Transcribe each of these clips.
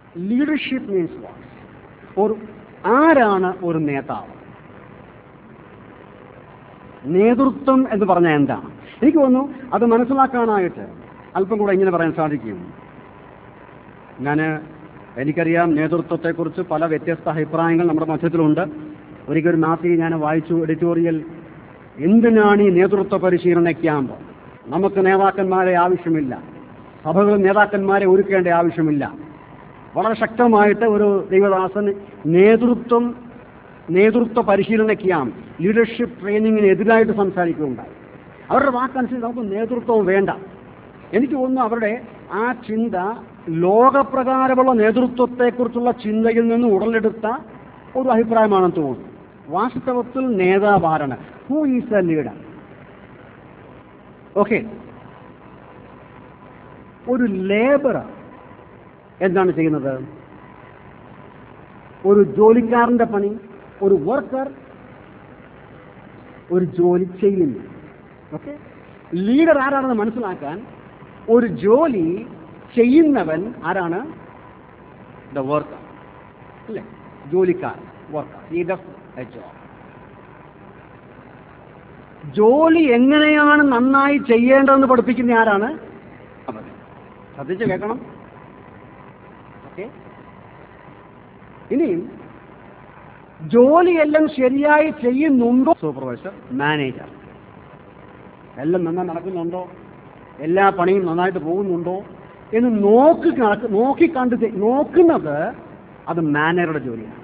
Leadership means what ഒരു ആരാണ് ഒരു നേതാവ് നേതൃത്വം എന്ന് പറഞ്ഞാൽ എന്താണ് എനിക്ക് തോന്നുന്നു അത് മനസ്സിലാക്കാനായിട്ട് അല്പം കൂടെ ഇങ്ങനെ പറയാൻ സാധിക്കും ഞാൻ എനിക്കറിയാം നേതൃത്വത്തെക്കുറിച്ച് പല വ്യത്യസ്ത അഭിപ്രായങ്ങൾ നമ്മുടെ മധ്യത്തിലുണ്ട് ഒരിക്കൽ ഒരു മാസിക ഞാൻ വായിച്ചു എഡിറ്റോറിയൽ എന്തിനാണ് ഈ നേതൃത്വ പരിശീലന ക്യാമ്പ് നമുക്ക് നേതാക്കന്മാരെ ആവശ്യമില്ല സഭകളിൽ നേതാക്കന്മാരെ ഒരുക്കേണ്ട ആവശ്യമില്ല വളരെ ശക്തമായിട്ട് ഒരു ദൈവദാസൻ നേതൃത്വം നേതൃത്വ പരിശീലന ക്യാമ്പ് ലീഡർഷിപ്പ് ട്രെയിനിങ്ങിന് എതിരായിട്ട് സംസാരിക്കുകയുണ്ടായി അവരുടെ വാക്കനുസരിച്ച് നമുക്ക് നേതൃത്വം വേണ്ട എനിക്ക് തോന്നുന്നു അവരുടെ ആ ചിന്ത ലോകപ്രകാരമുള്ള നേതൃത്വത്തെക്കുറിച്ചുള്ള ചിന്തയിൽ നിന്ന് ഉടലെടുത്ത ഒരു അഭിപ്രായമാണെന്ന് തോന്നുന്നു വാസ്തവത്തിൽ നേതാവാരാണ് who is a leader okay ഒരു ലേബർ എന്താണ് ചെയ്യുന്നത് ഒരു ജോലിക്കാരന്റെ പണി ഒരു വർക്കർ ഒരു ജോലി ചെയ്യുന്നു ഓക്കെ ലീഡർ ആരാണെന്ന് മനസ്സിലാക്കാൻ ഒരു ജോലി ചെയ്യുന്നവൻ ആരാണ് ദ വർക്കർ അല്ലേ ജോലിക്കാരൻ വർക്കർ ഈ ഡസ് എ ജോബ് ജോലി എങ്ങനെയാണ് നന്നായി ചെയ്യേണ്ടതെന്ന് പഠിപ്പിക്കുന്ന ആരാണ് അവൻ ശ്രദ്ധിച്ച് കേൾക്കണം ഓക്കെ ഇനിയും ജോലിയെല്ലാം ശരിയായി ചെയ്യുന്നുണ്ടോ സൂപ്പർവൈസർ മാനേജർ എല്ലാം നന്നായി നടക്കുന്നുണ്ടോ എല്ലാ പണിയും നന്നായിട്ട് പോകുന്നുണ്ടോ എന്ന് നോക്കി നടക്ക് നോക്കി കണ്ട് ചെയ്- നോക്കുന്നത് അത് മാനേജറുടെ ജോലിയാണ്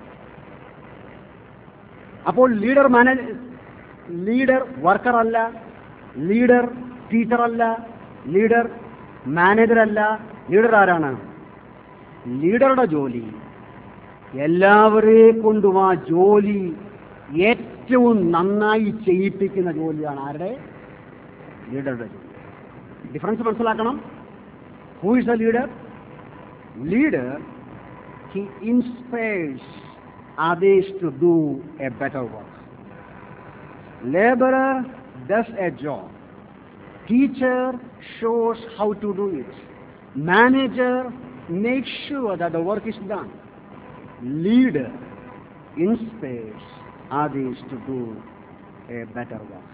അപ്പോൾ ലീഡർ മാനേജ് ലീഡർ വർക്കർ അല്ല ലീഡർ ടീച്ചർ അല്ല ലീഡർ മാനേജർ അല്ല ലീഡർ ആരാണ് ലീഡറുടെ ജോലി എല്ലാവരെ കൊണ്ടും ആ ജോലി ഏറ്റവും നന്നായി ചെയ്യിപ്പിക്കുന്ന ജോലിയാണ് ആരുടെ ലീഡറുടെ ജോലി ഡിഫറൻസ് മനസ്സിലാക്കണം who is a leader leader he inspires others to do a better work. Laborer does a job. Teacher shows how to do it. Manager makes sure that the work is done. Leader inspires others to do a better work.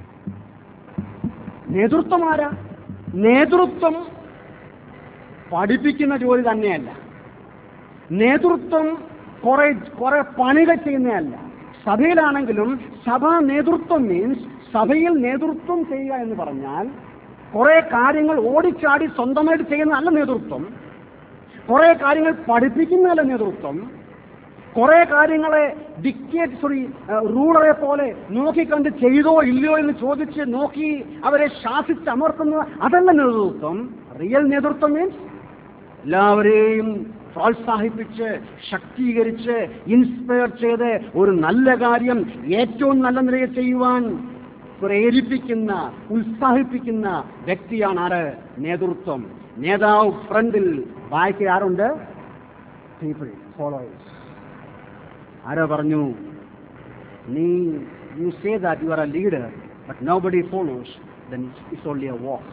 നേതൃത്വം ആരാ നേതൃത്വം പഠിപ്പിക്കുന്ന ജോലി തന്നെയല്ല നേതൃത്വം കുറെ കുറെ പണികൾ ചെയ്യുന്നതല്ല സഭയിലാണെങ്കിലും സഭാ നേതൃത്വം മീൻസ് സഭയിൽ നേതൃത്വം ചെയ്യുക എന്ന് പറഞ്ഞാൽ കുറെ കാര്യങ്ങൾ ഓടിച്ചാടി സ്വന്തമായിട്ട് ചെയ്യുന്നതല്ല നേതൃത്വം കുറെ കാര്യങ്ങൾ പഠിപ്പിക്കുന്നതല്ല നേതൃത്വം കുറെ കാര്യങ്ങളെ ഡിക്റ്റേറ്റ് സോറി റൂളറെ പോലെ നോക്കിക്കണ്ട് ചെയ്തോ ഇല്ലയോ എന്ന് ചോദിച്ച് നോക്കി അവരെ ശാസിച്ച് അമർത്തുന്നത് അതല്ല നേതൃത്വം റിയൽ നേതൃത്വം മീൻസ് എല്ലാവരെയും പ്രോത്സാഹിപ്പിച്ച് ശക്തീകരിച്ച് ഇൻസ്പയർ ചെയ്ത് ഒരു നല്ല കാര്യം ഏറ്റവും നല്ല നിലയിൽ ചെയ്യുവാൻ പ്രേരിപ്പിക്കുന്ന ഉത്സാഹിപ്പിക്കുന്ന വ്യക്തിയാണ് ആര് നേതൃത്വം നേതാവ് ഫ്രണ്ടിൽ ബാക്കി ആരുണ്ട് പീപ്പിൾ ഫോളോവേഴ്സ് ആരോ പറഞ്ഞു നീ you say that you are a leader but nobody follows then it's only a walk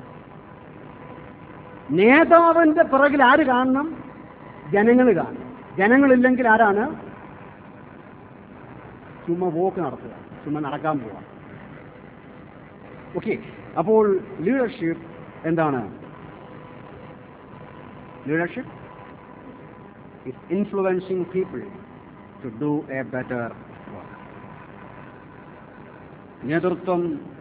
നേതാവിന്റെ പിറകിൽ ആര് കാണണം ജനങ്ങൾ കാണും ജനങ്ങളില്ലെങ്കിൽ ആരാണ് ചുമ്മാ വോക്ക് നടത്തുക ചുമ്മാ നടക്കാൻ പോവാ ഓക്കെ അപ്പോൾ ലീഡർഷിപ്പ് എന്താണ് leadership is influencing people to do a better work നേതൃത്വം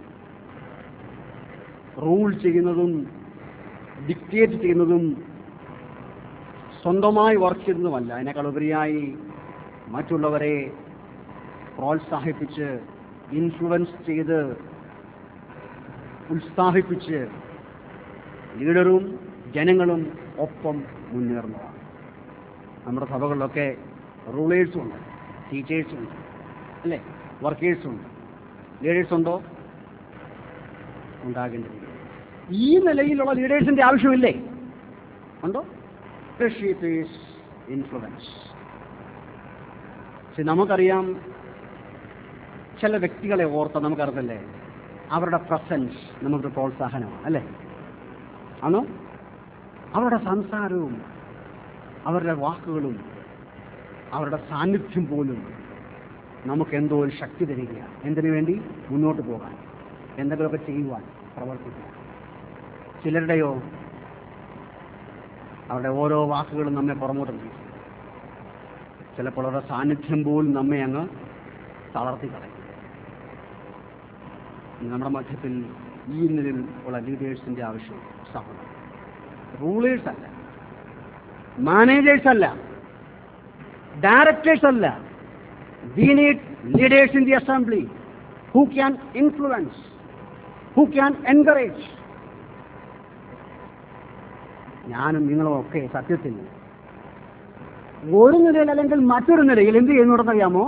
റൂൾ ചെയ്യുന്നതും ഡിക്റ്റേറ്റ് ചെയ്യുന്നതും സ്വന്തമായി വർക്ക് ചെയ്യുന്നതുമല്ല അതിനേക്കാൾ ഉപരിയായി മറ്റുള്ളവരെ പ്രോത്സാഹിപ്പിച്ച് ഇൻഫ്ലുവൻസ് ചെയ്ത് ഉത്സാഹിപ്പിച്ച് ലീഡറും ജനങ്ങളും ഒപ്പം മുന്നേറുന്നതാണ് നമ്മുടെ സഭകളിലൊക്കെ റൂളേഴ്സും ഉണ്ട് ടീച്ചേഴ്സും ഉണ്ട് അല്ലേ വർക്കേഴ്സും ഉണ്ട് ലീഡേഴ്സ് ഉണ്ടോ ഉണ്ടാകേണ്ടതില്ല ഈ നിലയിലുള്ള ലീഡേഴ്സിന്റെ ആവശ്യമില്ലേ ഉണ്ടോ ലീഡർഷിപ്പ് ഈസ് ഇൻഫ്ലുവൻസ് പക്ഷെ നമുക്കറിയാം ചില വ്യക്തികളെ ഓർത്ത നമുക്കറിയത്തില്ലേ അവരുടെ പ്രസൻസ് നമുക്കൊരു പ്രോത്സാഹനമാണ് അല്ലേ ആണോ അവരുടെ സംസാരവും അവരുടെ വാക്കുകളും അവരുടെ സാന്നിധ്യം പോലും നമുക്ക് എന്തോ ഒരു ശക്തി തരികയാണ് എന്തിനു വേണ്ടി മുന്നോട്ട് പോകാൻ എന്തെങ്കിലുമൊക്കെ ചെയ്യുവാൻ പ്രവർത്തിക്കാൻ ചിലരുടെയോ അവരുടെ ഓരോ വാക്കുകളും നമ്മെ പുറമോട്ട് നയിക്കും ചിലപ്പോൾ അവരുടെ സാന്നിധ്യം പോലും നമ്മെ അങ്ങ് തളർത്തി കളയും നമ്മുടെ മധ്യത്തിൽ ഈ നിലയിൽ ഉള്ള ലീഡേഴ്സിന്റെ ആവശ്യം സഹനം റൂളേഴ്സ് അല്ല മാനേജേഴ്സ് അല്ല ഡയറക്ടേഴ്സ് അല്ല we need leaders in the assembly who can influence who can encourage ഞാനും നിങ്ങളും ഒക്കെ സത്യത്തിൽ ഒരു നിലയിൽ അല്ലെങ്കിൽ മറ്റൊരു നിലയിൽ എന്ത് ചെയ്യുന്നുണ്ടെന്നറിയാമോ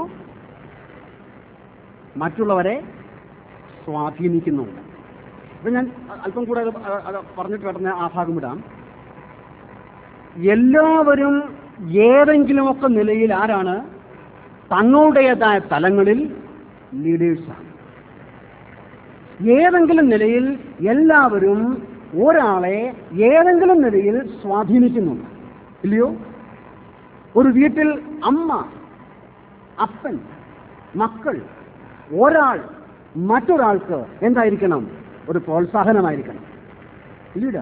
മറ്റുള്ളവരെ സ്വാധീനിക്കുന്നുണ്ട് ഇപ്പൊ ഞാൻ അല്പം കൂടെ അത് അത് പറഞ്ഞിട്ട് കിടന്ന ആ ഭാഗം വിടാം എല്ലാവരും ഏതെങ്കിലുമൊക്കെ നിലയിൽ ആരാണ് തങ്ങളുടേതായ തലങ്ങളിൽ ലീഡേഴ്സാണ് ഏതെങ്കിലും നിലയിൽ എല്ലാവരും ഒരാളെ ഏതെങ്കിലും നിലയിൽ സ്വാധീനിക്കുന്നുണ്ട് ഇല്ലയോ ഒരു വീട്ടിൽ അമ്മ അപ്പൻ മക്കൾ ഒരാൾ മറ്റൊരാൾക്ക് എന്തായിരിക്കണം ഒരു പ്രോത്സാഹനമായിരിക്കണം ലീഡർ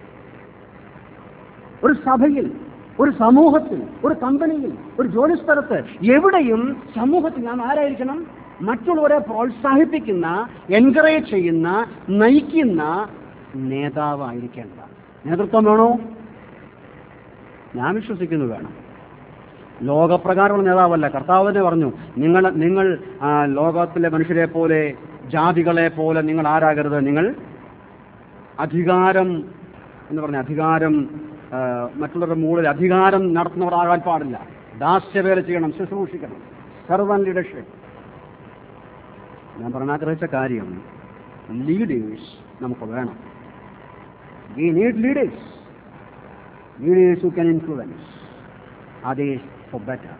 ഒരു സഭയിൽ ഒരു സമൂഹത്തിൽ ഒരു കമ്പനിയിൽ ഒരു ജോലിസ്ഥലത്ത് എവിടെയും സമൂഹത്തിൽ നാം ആരായിരിക്കണം മറ്റുള്ളവരെ പ്രോത്സാഹിപ്പിക്കുന്ന എൻകറേജ് ചെയ്യുന്ന നയിക്കുന്ന നേതാവായിരിക്കേണ്ടതാണ് നേതൃത്വം വേണോ ഞാൻ വിശ്വസിക്കുന്നു വേണം ലോകപ്രകാരമുള്ള നേതാവല്ല കർത്താവ് തന്നെ പറഞ്ഞു നിങ്ങൾ നിങ്ങൾ ആ, ലോകത്തിലെ മനുഷ്യരെ പോലെ ജാതികളെ പോലെ നിങ്ങൾ ആരാകരുത് നിങ്ങൾ അധികാരം എന്ന് പറഞ്ഞ അധികാരം ആ, മറ്റുള്ളവരുടെ മുകളിൽ അധികാരം നടത്തുന്നവരാകാൻ പാടില്ല ദാസ്യവേല ചെയ്യണം ശുശ്രൂഷിക്കണം സർവൻ ലീഡർഷിപ്പ് ഞാൻ പറയാൻ ആഗ്രഹിച്ച കാര്യം ലീഡേഴ്സ് നമുക്ക് വേണം we need leaders leaders who can influence others for better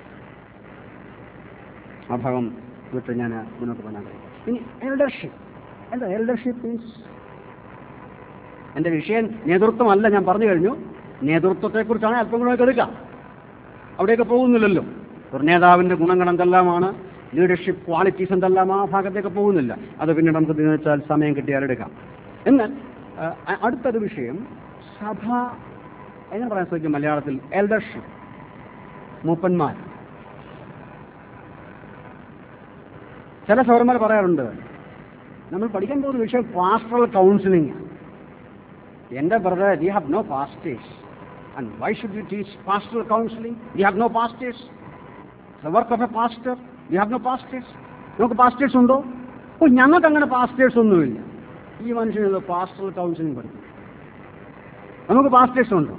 ആ ഭാഗം വിട്ട് ഞാൻ മുന്നോട്ട് പോകാൻ ആഗ്രഹിക്കുന്നു ഇനി എൽഡർഷിപ്പ് എന്താ എൽഡർഷിപ്പ് മീൻസ് എൻ്റെ വിഷയം നേതൃത്വമല്ല ഞാൻ പറഞ്ഞു കഴിഞ്ഞു നേതൃത്വത്തെക്കുറിച്ചാണ് അല്പം കൂടെ എടുക്കാം അവിടെയൊക്കെ പോകുന്നില്ലല്ലോ ഒരു നേതാവിൻ്റെ ഗുണങ്ങൾ എന്തെല്ലാമാണ് ലീഡർഷിപ്പ് ക്വാളിറ്റീസ് എന്തെല്ലാം ആ ഭാഗത്തേക്ക് പോകുന്നില്ല അത് പിന്നീട് നമുക്ക് ദിനച്ചാൽ സമയം കിട്ടിയാൽ എടുക്കാം എന്നാൽ ആ, അ- അടുത്തൊരു വിഷയം സഭ എങ്ങനെ പറയാൻ സാധിക്കും മലയാളത്തിൽ എൽഡർഷിപ്പ് മൂപ്പന്മാർ ചില സൗരന്മാർ പറയാറുണ്ട് നമ്മൾ പഠിക്കാൻ പോകുന്ന വിഷയം പാസ്റ്ററൽ കൗൺസിലിംഗ് എൻ്റെ brother you have no pastors and why should you teach pastoral counselling you have no pastors the work of a pastor you have no pastors നമുക്ക് പാസ്റ്റേഴ്സ് ഉണ്ടോ ഓ ഞങ്ങൾക്ക് അങ്ങനെ പാസ്റ്റേഴ്സ് ഒന്നുമില്ല ഈ മനുഷ്യന് പാസ്റ്ററൽ കൗൺസിലിംഗ് പഠിക്കും നമുക്ക് പാസ്റ്റേഴ്സ് ഉണ്ടോ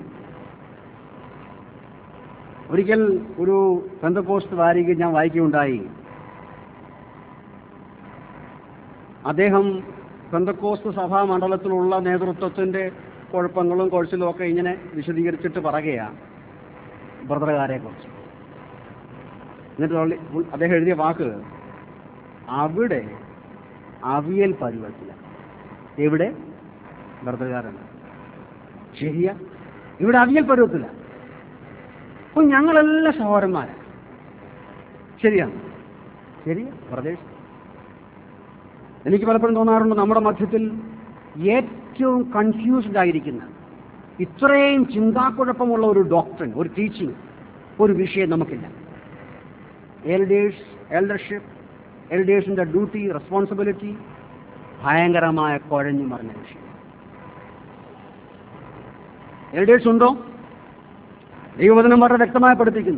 ഒരിക്കൽ ഒരു പെന്തക്കോസ്റ്റ് വാരിക ഞാൻ വായിക്കുകയുണ്ടായി അദ്ദേഹം പെന്തക്കോസ്റ്റ് സഭാ മണ്ഡലത്തിലുള്ള നേതൃത്വത്തിന്റെ കുഴപ്പങ്ങളും കുഴച്ചിലും ഒക്കെ ഇങ്ങനെ വിശദീകരിച്ചിട്ട് പറയുകയാണ് ബ്രദറുകാരെ കുറിച്ച് എന്നിട്ട് പുള്ളി- പുൾ- അദ്ദേഹം എഴുതിയ വാക്ക് അവിടെ അവിയൽ പരുവത്തില എവിടെ ബ്രദറുകാരുണ്ട് ശരിയാ ഇവിടെ അവിയൽ പരുവത്തില്ല അപ്പൊ ഞങ്ങളെല്ലാം സഹോദരന്മാരാ ശരിയാണ് ശരിയാ പ്രദേശം എനിക്ക് പലപ്പോഴും തോന്നാറുണ്ട് നമ്മുടെ മധ്യത്തിൽ ഏറ്റവും കൺഫ്യൂസ്ഡ് ആയിരിക്കുന്ന ഇത്രയും ചിന്താക്കുഴപ്പമുള്ള ഒരു ഡോക്ടറിൻ ഒരു ടീച്ചിങ് ഒരു വിഷയം നമുക്കില്ല എൽഡേഴ്സ് എൽഡർഷിപ്പ് എൽഡേഴ്സിന്റെ ഡ്യൂട്ടി റെസ്പോൺസിബിലിറ്റി ഭയങ്കരമായ കുഴഞ്ഞു മറിഞ്ഞ വിഷയം എൽഡേഴ്സ് ഉണ്ടോ ദൈവവചനം വളരെ വ്യക്തമായി പഠിപ്പിക്കുന്നു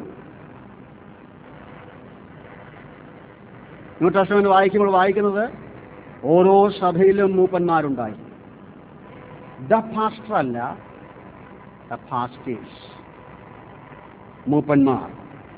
ന്യൂ ടെസ്റ്റ്മെന്റ് വായിക്കുമ്പോൾ വായിക്കുന്നത് ഓരോ സഭയിലും മൂപ്പന്മാരുണ്ടായി ദ ഫാസ്റ്റർ അല്ല ദ ഫാസ്റ്റേഴ്സ് മൂപ്പന്മാർ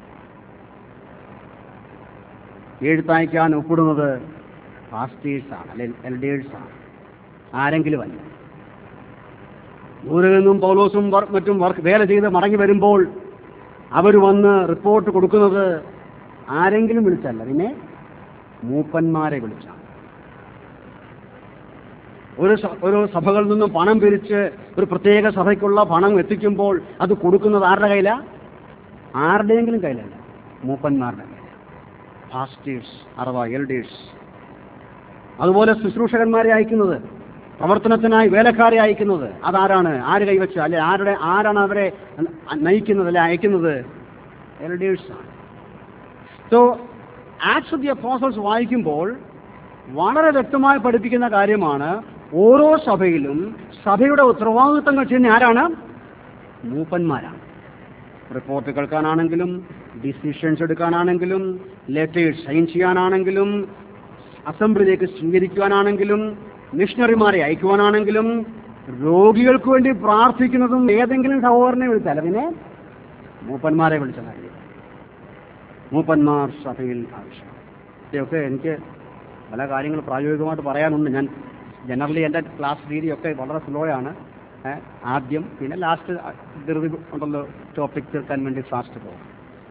എഴുത്തയക്കാൻ ഒപ്പിടുന്നത് ഫാസ്റ്റേഴ്സാണ് അല്ലെ എൽഡേഴ്സാണ് ആരെങ്കിലും അല്ല ദൂരെ നിന്നും പൗലോസും വർ- മറ്റും വർക്ക് വേല ചെയ്ത് മടങ്ങി വരുമ്പോൾ അവർ വന്ന് റിപ്പോർട്ട് കൊടുക്കുന്നത് ആരെങ്കിലും വിളിച്ചല്ല പിന്നെ മൂപ്പന്മാരെ വിളിച്ചാണ് ഒരു സ- ഒരു സഭകളിൽ നിന്നും പണം പിരിച്ച് ഒരു പ്രത്യേക സഭയ്ക്കുള്ള പണം എത്തിക്കുമ്പോൾ അത് കൊടുക്കുന്നത് ആരുടെ കയ്യിലാ ആരുടെയെങ്കിലും കയ്യിലല്ല മൂപ്പന്മാരുടെ കയ്യില ഫാസ്റ്റേഴ്സ് അഥവാ എൽഡേഴ്സ് അതുപോലെ ശുശ്രൂഷകന്മാരെ അയക്കുന്നത് പ്രവർത്തനത്തിനായി വേലക്കാരെ അയക്കുന്നത് അതാരാണ് ആര് കൈവച്ച് അല്ലെ ആരുടെ ആരാണ് അവരെ നയിക്കുന്നത് അല്ലെ അയക്കുന്നത് എൽഡേഴ്സ് ആണ് so Acts of the apostles വായിക്കുമ്പോൾ വളരെ വ്യക്തമായി പഠിപ്പിക്കുന്ന കാര്യമാണ് ഓരോ സഭയിലും സഭയുടെ ഉത്തരവാദിത്തങ്ങൾ ചെയ്യുന്ന ആരാണ് മൂപ്പന്മാരാണ് റിപ്പോർട്ട് കേൾക്കാനാണെങ്കിലും ഡിസിഷൻസ് എടുക്കാനാണെങ്കിലും ലെറ്റേഴ്സ് സൈൻ ചെയ്യാനാണെങ്കിലും അസംബ്ലിയിലേക്ക് സ്വീകരിക്കുവാനാണെങ്കിലും മിഷണറിമാരെ അയക്കുവാനാണെങ്കിലും രോഗികൾക്ക് വേണ്ടി പ്രാർത്ഥിക്കുന്നതും ഏതെങ്കിലും സഹോദരനെ വിളിച്ചാൽ പിന്നെ മൂപ്പന്മാരെ വിളിച്ച കാര്യം മൂപ്പന്മാർ സഭയിൽ ആവശ്യം ഇതൊക്കെ എനിക്ക് പല കാര്യങ്ങൾ പ്രായോഗികമായിട്ട് പറയാനുണ്ട് ഞാൻ ജനറലി എൻ്റെ ക്ലാസ് രീതിയൊക്കെ വളരെ സ്ലോയാണ് ഏ, ആദ്യം പിന്നെ ലാസ്റ്റ് ധൃതി ഉണ്ടല്ലോ ടോപ്പിക് തീർക്കാൻ വേണ്ടി ഫാസ്റ്റ് പോകും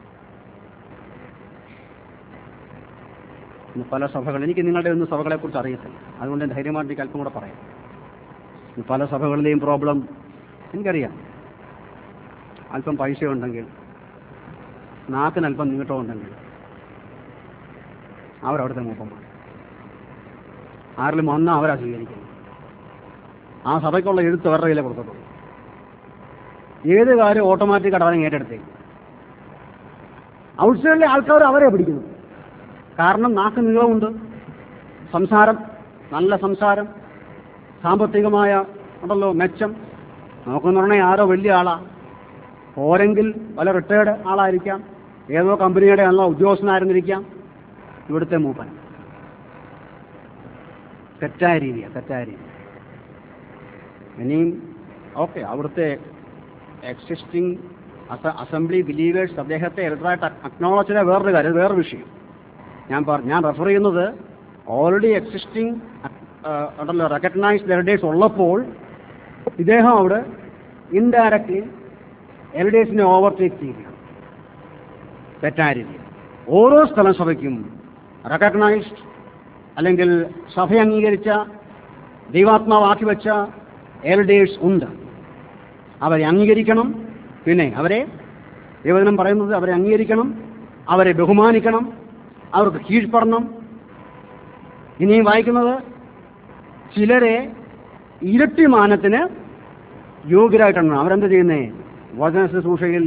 ഇന്ന് പല സഭകൾ എനിക്ക് നിങ്ങളുടെ ഒന്നും സഭകളെക്കുറിച്ച് അറിയത്തില്ല അതുകൊണ്ട് ഞാൻ ധൈര്യമായിട്ട് എനിക്ക് അല്പം കൂടെ പറയാം ഇന്ന് പല സഭകളിലെയും പ്രോബ്ലം എനിക്കറിയാം അല്പം പൈസ ഉണ്ടെങ്കിൽ നാക്കിന് അല്പം നീട്ടമുണ്ടെങ്കിൽ അവരവിടുത്തെ മൂപ്പന്മാർ ആരിലും വന്നാൽ അവരാ സ്വീകരിക്കുന്നത് ആ സഭയ്ക്കുള്ള എഴുത്ത് അവരുടെ കയ്യിലേ കൊടുക്കത്തുള്ളൂ ഏത് കാര്യം ഓട്ടോമാറ്റിക് അവരെ ഏറ്റെടുത്തേ ഔട്ട്സൈഡിലെ ആൾക്കാർ അവരെ പിടിക്കുന്നു കാരണം നാക്ക് നീളമുണ്ട് സംസാരം നല്ല സംസാരം സാമ്പത്തികമായ ഉണ്ടല്ലോ മെച്ചം നമുക്കെന്ന് പറഞ്ഞാൽ ആരോ വലിയ ആളാ പോരെങ്കിൽ വല്ല റിട്ടയർഡ് ആളായിരിക്കാം ഏതോ കമ്പനിയുടെ നല്ല ഉദ്യോഗസ്ഥനായിരുന്നിരിക്കാം ഇവിടുത്തെ മൂപ്പൻ തെറ്റായ രീതിയാണ് തെറ്റായ രീതി ഇനിയും ഓക്കെ അവിടുത്തെ എക്സിസ്റ്റിംഗ് അസംബ്ലി ബിലീവേഴ്സ് അദ്ദേഹത്തെ എൽഡറായിട്ട് അക്നോളജ് ചെയ്ത വേറൊരു കാര്യം അത് വേറൊരു വിഷയം ഞാൻ പറ ഞാൻ റെഫർ ചെയ്യുന്നത് ഓൾറെഡി എക്സിസ്റ്റിംഗ് ഉണ്ടല്ലോ റെക്കഗ്നൈസ്ഡ് എൽഡേഴ്സ് ഉള്ളപ്പോൾ ഇദ്ദേഹം അവിടെ ഇൻഡയറക്ട്ലി എൽഡേഴ്സിനെ ഓവർടേക്ക് ചെയ്യുകയാണ് തെറ്റായ രീതി ഓരോ സ്ഥലം സഭയ്ക്കും റെക്കഗ്നൈസ്ഡ് അല്ലെങ്കിൽ സഭ അംഗീകരിച്ച ദൈവാത്മാവാക്കി വെച്ച എൽഡേഴ്സ് ഉണ്ട് അവരെ അംഗീകരിക്കണം പിന്നെ അവരെ ദൈവദിനം പറയുന്നത് അവരെ അംഗീകരിക്കണം അവരെ ബഹുമാനിക്കണം അവർക്ക് കീഴ്പ്പെടണം ഇനിയും വായിക്കുന്നത് ചിലരെ ഇരട്ടി മാനത്തിന് യോഗ്യരായിട്ടാണ് അവരെന്ത് ചെയ്യുന്നേ വചന ശുശ്രൂഷയിൽ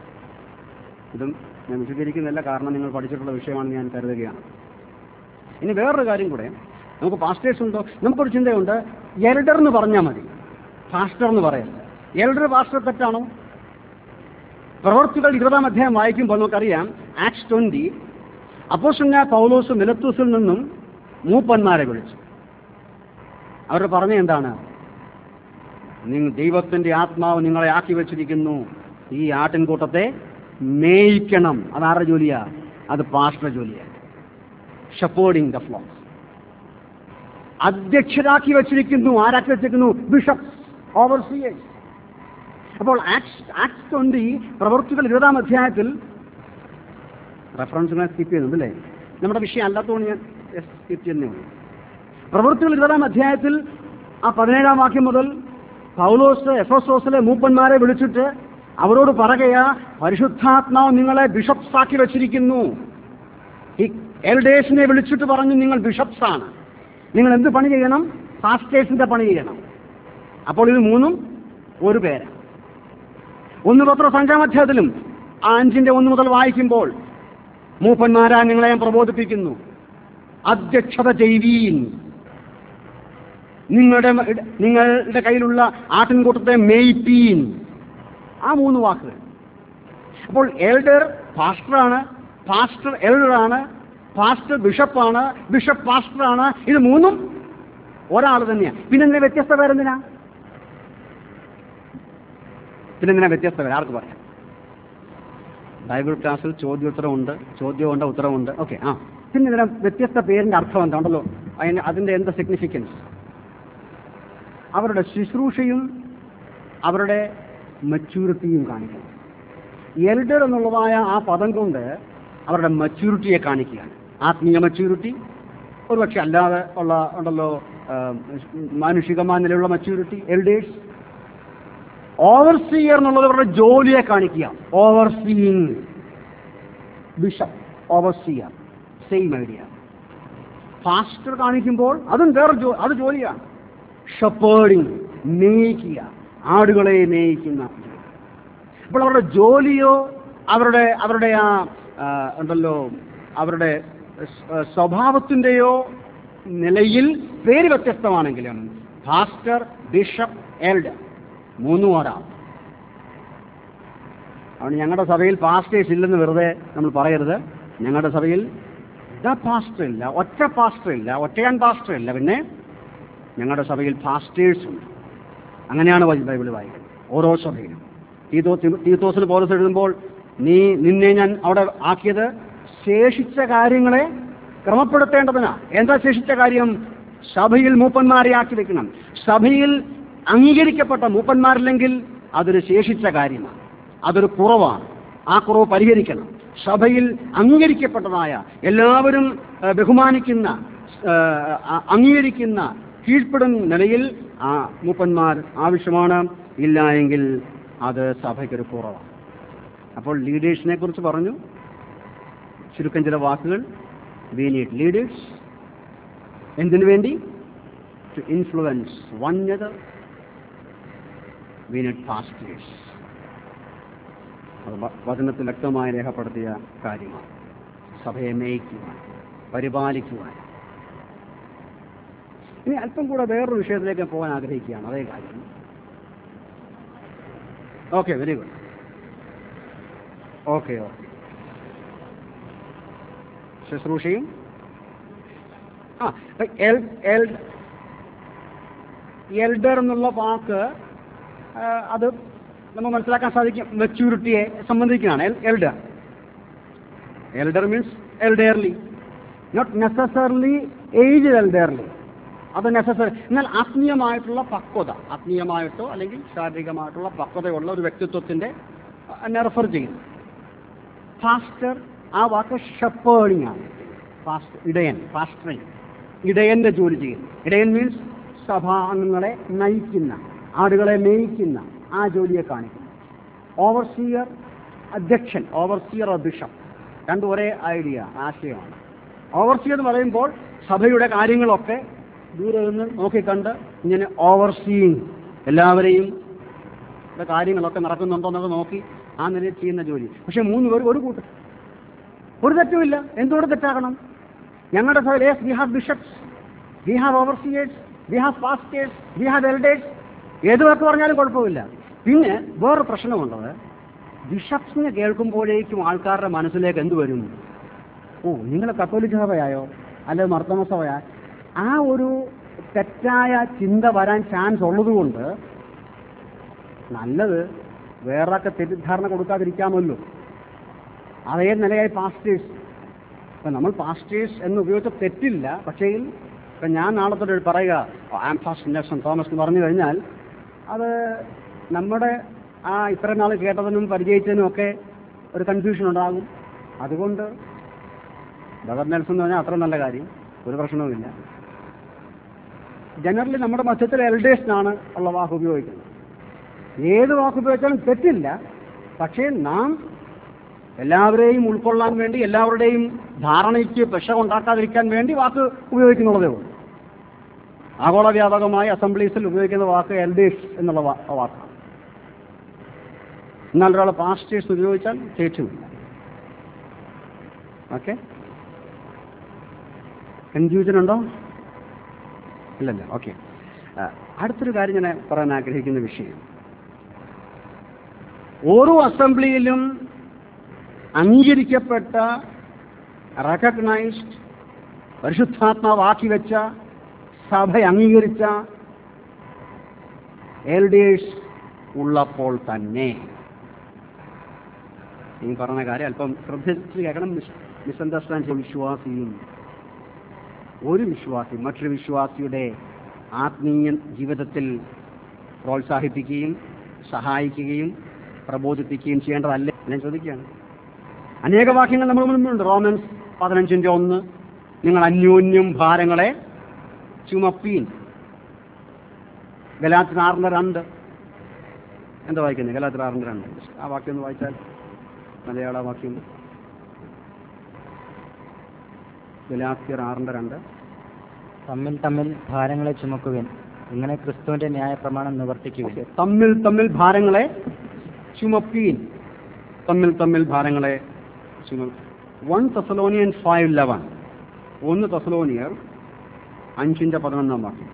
ഇതും ഞാൻ വിശദീകരിക്കുന്നില്ല കാരണം നിങ്ങൾ പഠിച്ചിട്ടുള്ള വിഷയമാണെന്ന് ഞാൻ കരുതുകയാണ് ഇനി വേറൊരു കാര്യം കൂടെ നമുക്ക് പാസ്റ്റേഴ്സ് ഉണ്ടോ നമുക്കൊരു ചിന്തയുണ്ട് എൽഡർ എന്ന് പറഞ്ഞാൽ മതി പാസ്റ്റർ എന്ന് പറയല്ല എൽഡർ പാസ്റ്റർ തെറ്റാണോ പ്രവർത്തികൾ ഇരുപതാം അധ്യായം വായിക്കുമ്പോൾ നമുക്കറിയാം ആക്സ് ട്വന്റി അപ്പോഷന്യ പൗലോസ് മിലത്തൂസിൽ നിന്നും മൂപ്പന്മാരെ വിളിച്ചു അവർ പറഞ്ഞ എന്താണ് നിങ്ങൾ ദൈവത്തിന്റെ ആത്മാവ് നിങ്ങളെ ആക്കി വെച്ചിരിക്കുന്നു ഈ ആട്ടിൻകൂട്ടത്തെ മേയിക്കണം അതാരുടെ ജോലിയാ അത് പാസ്റ്റർ ജോലിയാണ് ഷപ്പോർഡിങ് ദ ഫ്ലോക്സ് അധ്യക്ഷരാക്കി വെച്ചിരിക്കുന്നു ആരാക്കി വെച്ചിരിക്കുന്നു ബിഷപ്പ് ഓവർസിയേഴ്സ് അപ്പോൾ ആക്സ് ആക്സ് ട്വന്റി പ്രവൃത്തികൾ ഇരുപതാം അധ്യായത്തിൽ റെഫറൻസുകളെ സ്കിപ്പ് ചെയ്യുന്നുണ്ട് അല്ലേ നമ്മുടെ വിഷയം അല്ലാത്തതുകൊണ്ട് ഞാൻ സ്കിപ്പ് ചെയ്യുന്നേ ഉള്ളൂ പ്രവൃത്തികൾ ഇരുപതാം അധ്യായത്തിൽ ആ പതിനേഴാം വാക്യം മുതൽ പൗലോസ് എഫോസോസിലെ മൂപ്പന്മാരെ വിളിച്ചിട്ട് അവരോട് പറയുകയാ പരിശുദ്ധാത്മാവ് നിങ്ങളെ ബിഷപ്സ് ആക്കി വെച്ചിരിക്കുന്നു ഈ എൽഡേഴ്സിനെ വിളിച്ചിട്ട് പറഞ്ഞു നിങ്ങൾ ബിഷപ്സ് ആണ് നിങ്ങൾ എന്ത് പണി ചെയ്യണം പാസ്റ്റേഴ്സിന്റെ പണി ചെയ്യണം അപ്പോൾ ഇത് മൂന്നും ഒരു പേര് ഒന്ന് പത്രം അഞ്ചാം അധ്യായത്തിലും ആ അഞ്ചിന്റെ ഒന്ന് മുതൽ വായിക്കുമ്പോൾ മൂപ്പന്മാരാ നിങ്ങളെ ഞാൻ പ്രബോധിപ്പിക്കുന്നു അധ്യക്ഷത ചെയ്വീൻ നിങ്ങളുടെ മ- ഇട- നിങ്ങളുടെ കയ്യിലുള്ള ആട്ടിൻകൂട്ടത്തെ മേയ്പീൻ ആ മൂന്ന് വാക്കുകൾ അപ്പോൾ എൽഡർ പാസ്റ്ററാണ് പാസ്റ്റർ എൽഡറാണ് പാസ്റ്റർ ബിഷപ്പാണ് ബിഷപ്പ് പാസ്റ്ററാണ് ഇത് മൂന്നും ഒരാൾ തന്നെയാണ് പിന്നെന്തിനാ വ്യത്യസ്ത പേരെന്തിനാ പിന്നെന്തിനാ വ്യത്യസ്ത പേര് ആർക്ക് പറയാം ബൈബിൾ ക്ലാസ്സിൽ ചോദ്യോത്തരമുണ്ട് ചോദ്യമുണ്ട് ഉത്തരവുണ്ട് ഓക്കെ ആ പിന്നെ ഇതിന് വ്യത്യസ്ത പേരിന്റെ അർത്ഥം എന്താ ഉണ്ടല്ലോ അതിന് അതിന്റെ എന്താ സിഗ്നിഫിക്കൻസ് അവരുടെ ശുശ്രൂഷയും അവരുടെ മെച്യൂരിറ്റിയും കാണിക്കണം എൽഡർ എന്നുള്ളതായ ആ പദം കൊണ്ട് അവരുടെ മെച്യൂരിറ്റിയെ കാണിക്കുകയാണ് ആത്മീയ മെച്യൂരിറ്റി ഒരുപക്ഷെ അല്ലാതെ ഉള്ള ഉണ്ടല്ലോ മാനുഷികമായ നിലയുള്ള മച്യൂരിറ്റി എൽഡേഴ്സ് ഓവർസിയർ എന്നുള്ളത് അവരുടെ ജോലിയെ കാണിക്കുക overseeing bishop overseer same idea pastor കാണിക്കുമ്പോൾ അതും വേറെ ജോ അത് ജോലിയാണ് ഷപ്പേർഡിങ് മേയിക്കുക ആടുകളെ മേയിക്കുന്ന അപ്പോൾ അവരുടെ ജോലിയോ അവരുടെ അവരുടെ ആ ആ, ഉണ്ടല്ലോ അവരുടെ സ്- സ്വഭാവത്തിൻ്റെയോ നിലയിൽ പേര് വ്യത്യസ്തമാണെങ്കിലും ഫാസ്റ്റർ ബിഷപ്പ് എൽഡർ മൂന്നും ഒരാൾ അതുകൊണ്ട് ഞങ്ങളുടെ സഭയിൽ പാസ്റ്റേഴ്സ് ഇല്ലെന്ന് വെറുതെ നമ്മൾ പറയരുത് ഞങ്ങളുടെ സഭയിൽ ദ പാസ്റ്റർ ഇല്ല ഒറ്റ പാസ്റ്റർ ഇല്ല ഒറ്റയാൻ പാസ്റ്റർ ഇല്ല പിന്നെ ഞങ്ങളുടെ സഭയിൽ പാസ്റ്റേഴ്സ് ഉണ്ട് അങ്ങനെയാണ് ബൈ- ബൈബിൾ വായിക്കുന്നത് ഓരോ സഭയിലും തീതോ തീത്തോസിന് പോലീസ് എഴുതുമ്പോൾ നീ നിന്നെ ഞാൻ അവിടെ ആക്കിയത് ശേഷിച്ച കാര്യങ്ങളെ ക്രമപ്പെടുത്തേണ്ടതിനാ എന്താ ശേഷിച്ച കാര്യം സഭയിൽ മൂപ്പന്മാരെ ആക്കി വെക്കണം സഭയിൽ അംഗീകരിക്കപ്പെട്ട മൂപ്പന്മാരില്ലെങ്കിൽ അതൊരു ശേഷിച്ച കാര്യമാണ് അതൊരു കുറവാണ് ആ കുറവ് പരിഹരിക്കണം സഭയിൽ അംഗീകരിക്കപ്പെട്ടതായ എല്ലാവരും ആ, ബഹുമാനിക്കുന്ന ആ, ആ, അംഗീകരിക്കുന്ന കീഴ്പ്പെടുന്ന നിലയിൽ ആ മൂപ്പന്മാർ ആവശ്യമാണ് ഇല്ല എങ്കിൽ അത് സഭയ്ക്കൊരു കുറവാണ് അപ്പോൾ ലീഡേഴ്സിനെ കുറിച്ച് പറഞ്ഞു ചുരുക്കം ചില വാക്കുകൾ വി നീഡ് ലീഡേഴ്സ് എന്തിനു വേണ്ടി to influence one other we need pastors അത് വ- വചനത്തിൽ വ്യക്തമായി രേഖപ്പെടുത്തിയ കാര്യമാണ് സഭയെ മേയിക്കുവാൻ പരിപാലിക്കുവാൻ ഇനി അല്പം കൂടെ വേറൊരു വിഷയത്തിലേക്ക് ഞാൻ പോകാൻ ആഗ്രഹിക്കുകയാണ് അതേ കാര്യം okay very good okay okay ശുശ്രൂഷയും ആ എൽ എൽ എൽഡർ എന്നുള്ള വാക്ക് ആ, അത് നമ്മൾ മനസ്സിലാക്കാൻ സാധിക്കും മെച്യൂരിറ്റിയെ സംബന്ധിക്കുകയാണ് elder elder means elderly not necessarily age elderly അത് നെസസറി എന്നാൽ ആത്മീയമായിട്ടുള്ള പക്വത ആത്മീയമായിട്ടോ അല്ലെങ്കിൽ ശാരീരികമായിട്ടുള്ള പക്വതയുള്ള ഒരു വ്യക്തിത്വത്തിന്റെ എന്നെ റെഫർ ചെയ്യുന്നു ഫാസ്റ്റർ ആ വാക്ക് ഷപ്പേണിംഗ് ആണ് ഫാസ്റ്റ് ഇടയൻ ഫാസ്റ്ററിങ് ഇടയന്റെ ജോലി ചെയ്യുന്നു ഇടയൻ മീൻസ് സഭാംഗങ്ങളെ നയിക്കുന്ന ആടുകളെ മേയിക്കുന്ന ആ ജോലിയെ കാണിക്കുന്നു ഓവർസിയർ അധ്യക്ഷൻ ഓവർസിയർ ബിഷപ്പ് രണ്ടും ഒരേ ഐഡിയ ആശയമാണ് ഓവർസിയർ എന്ന് പറയുമ്പോൾ സഭയുടെ കാര്യങ്ങളൊക്കെ ദൂരെ നിന്ന് നോക്കിക്കണ്ട് ഇങ്ങനെ ഓവർസീയിങ് എല്ലാവരെയും ഇവിടെ കാര്യങ്ങളൊക്കെ നടക്കുന്നുണ്ടോ എന്നൊക്കെ നോക്കി ആ നിലയിൽ ചെയ്യുന്ന ജോലി പക്ഷെ മൂന്ന് പേർ ഒരു കൂട്ടം ഒരു തെറ്റുമില്ല എന്തുകൊണ്ട് തെറ്റാകണം ഞങ്ങളുടെ സഭയിൽ we have bishops we have overseers we have pastors we have elders ഏത് വാക്ക് പറഞ്ഞാലും കുഴപ്പമില്ല പിന്നെ വേറെ പ്രശ്നമുള്ളത് ബിഷപ്സിനെ കേൾക്കുമ്പോഴേക്കും ആൾക്കാരുടെ മനസ്സിലേക്ക് എന്ത് വരും ഓ നിങ്ങൾ കത്തോലിക്ക സഭയായോ അല്ലെ മർദ്ദമ സഭയാ ആ ഒരു തെറ്റായ ചിന്ത വരാൻ ചാൻസ് ഉള്ളതുകൊണ്ട് നല്ലത് വേറൊക്കെ തെറ്റിദ്ധാരണ കൊടുക്കാതിരിക്കാമല്ലോ അതേ നിലയായി പാസ്റ്റേഴ്സ് ഇപ്പം നമ്മൾ പാസ്റ്റേഴ്സ് എന്ന് ഉപയോഗിച്ച തെറ്റില്ല പക്ഷേ ഇപ്പം ഞാൻ നാളെ തൊട്ട് പറയുക ആം ഫാസ്റ്റ് നെൽസൺ തോമസ് എന്ന് പറഞ്ഞു കഴിഞ്ഞാൽ അത് നമ്മുടെ ആ ഇത്ര നാൾ കേട്ടതിനും പരിചയിച്ചതിനും ഒക്കെ ഒരു കൺഫ്യൂഷൻ ഉണ്ടാകും അതുകൊണ്ട് ബ്രദർ നെൽസൺ എന്ന് പറഞ്ഞാൽ അത്ര നല്ല കാര്യം ഒരു പ്രശ്നവുമില്ല ജനറലി നമ്മുടെ മധ്യത്തിൽ എൽഡേഴ്സിനാണ് ഉള്ള വാക്ക് ഉപയോഗിക്കുന്നത് ഏത് വാക്ക് ഉപയോഗിച്ചാലും തെറ്റില്ല പക്ഷേ നാം എല്ലാവരെയും ഉൾക്കൊള്ളാൻ വേണ്ടി എല്ലാവരുടെയും ധാരണയ്ക്ക് വിഷം ഉണ്ടാക്കാതിരിക്കാൻ വേണ്ടി വാക്ക് ഉപയോഗിക്കുന്നുള്ളതേ ഉള്ളൂ ആഗോള വ്യാപകമായി അസംബ്ലീസിൽ ഉപയോഗിക്കുന്ന വാക്ക് എൽഡേഴ്സ് എന്നുള്ള വാ- വാക്കാണ് എന്നാൽ ഒരാൾ പാസ്റ്റേഴ്സ് ഉപയോഗിച്ചാൽ തെറ്റുമില്ല ഓക്കെ കൺഫ്യൂഷൻ ഉണ്ടോ ഇല്ലല്ലോ ഓക്കെ അടുത്തൊരു കാര്യം ഞാൻ പറയാൻ ആഗ്രഹിക്കുന്ന വിഷയം ഓരോ അസംബ്ലിയിലും അംഗീകരിക്കപ്പെട്ട റെക്കഗ്നൈസ്ഡ് പരിശുദ്ധാത്മാവാക്കി വെച്ച സഭ അംഗീകരിച്ച എൽഡേഴ്സ് ഉള്ളപ്പോൾ തന്നെ ഈ പറഞ്ഞ കാര്യം അല്പം ശ്രദ്ധിച്ച് കേൾക്കണം മിസ്അണ്ടർസ്റ്റാൻഡ് ചെയ്യും വിശ്വാസിയും ഒരു വിശ്വാസി മറ്റൊരു വിശ്വാസിയുടെ ആത്മീയ ജീവിതത്തിൽ പ്രോത്സാഹിപ്പിക്കുകയും സഹായിക്കുകയും പ്രബോധിപ്പിക്കുകയും ചെയ്യേണ്ടതല്ലേ ഞാൻ ചോദിക്കുകയാണ് അനേക വാക്യങ്ങൾ നമ്മൾ മുൻപുണ്ട് റോമൻസ് പതിനഞ്ചിൻ്റെ ഒന്ന് നിങ്ങൾ അന്യോന്യം ഭാരങ്ങളെ ചുമപ്പീൻ ഗലാത്തിന് ആറിന്റെ രണ്ട് എന്താ വായിക്കുന്നത് ഗലാത്തിന് ആറിന്റെ രണ്ട് ആ വാക്യം ഒന്ന് വായിച്ചാൽ മലയാള വാക്യം ഗലാത്തിയർ ആറിന്റെ രണ്ട് തമ്മിൽ തമ്മിൽ ഭാരങ്ങളെ ചുമക്കുവിൻ ഇങ്ങനെ ക്രിസ്തുവിന്റെ ന്യായപ്രമാണം നിവർത്തിക്കുവിൻ തമ്മിൽ തമ്മിൽ ഭാരങ്ങളെ ചുമപ്പീൻ തമ്മിൽ തമ്മിൽ ഭാരങ്ങളെ ചുമ വൺ തെസലോനിയൻ ഫൈവ് ലെവൻ ഒന്ന് തെസലോനിയർ അഞ്ചിന്റെ പതിനൊന്നാം വാക്യം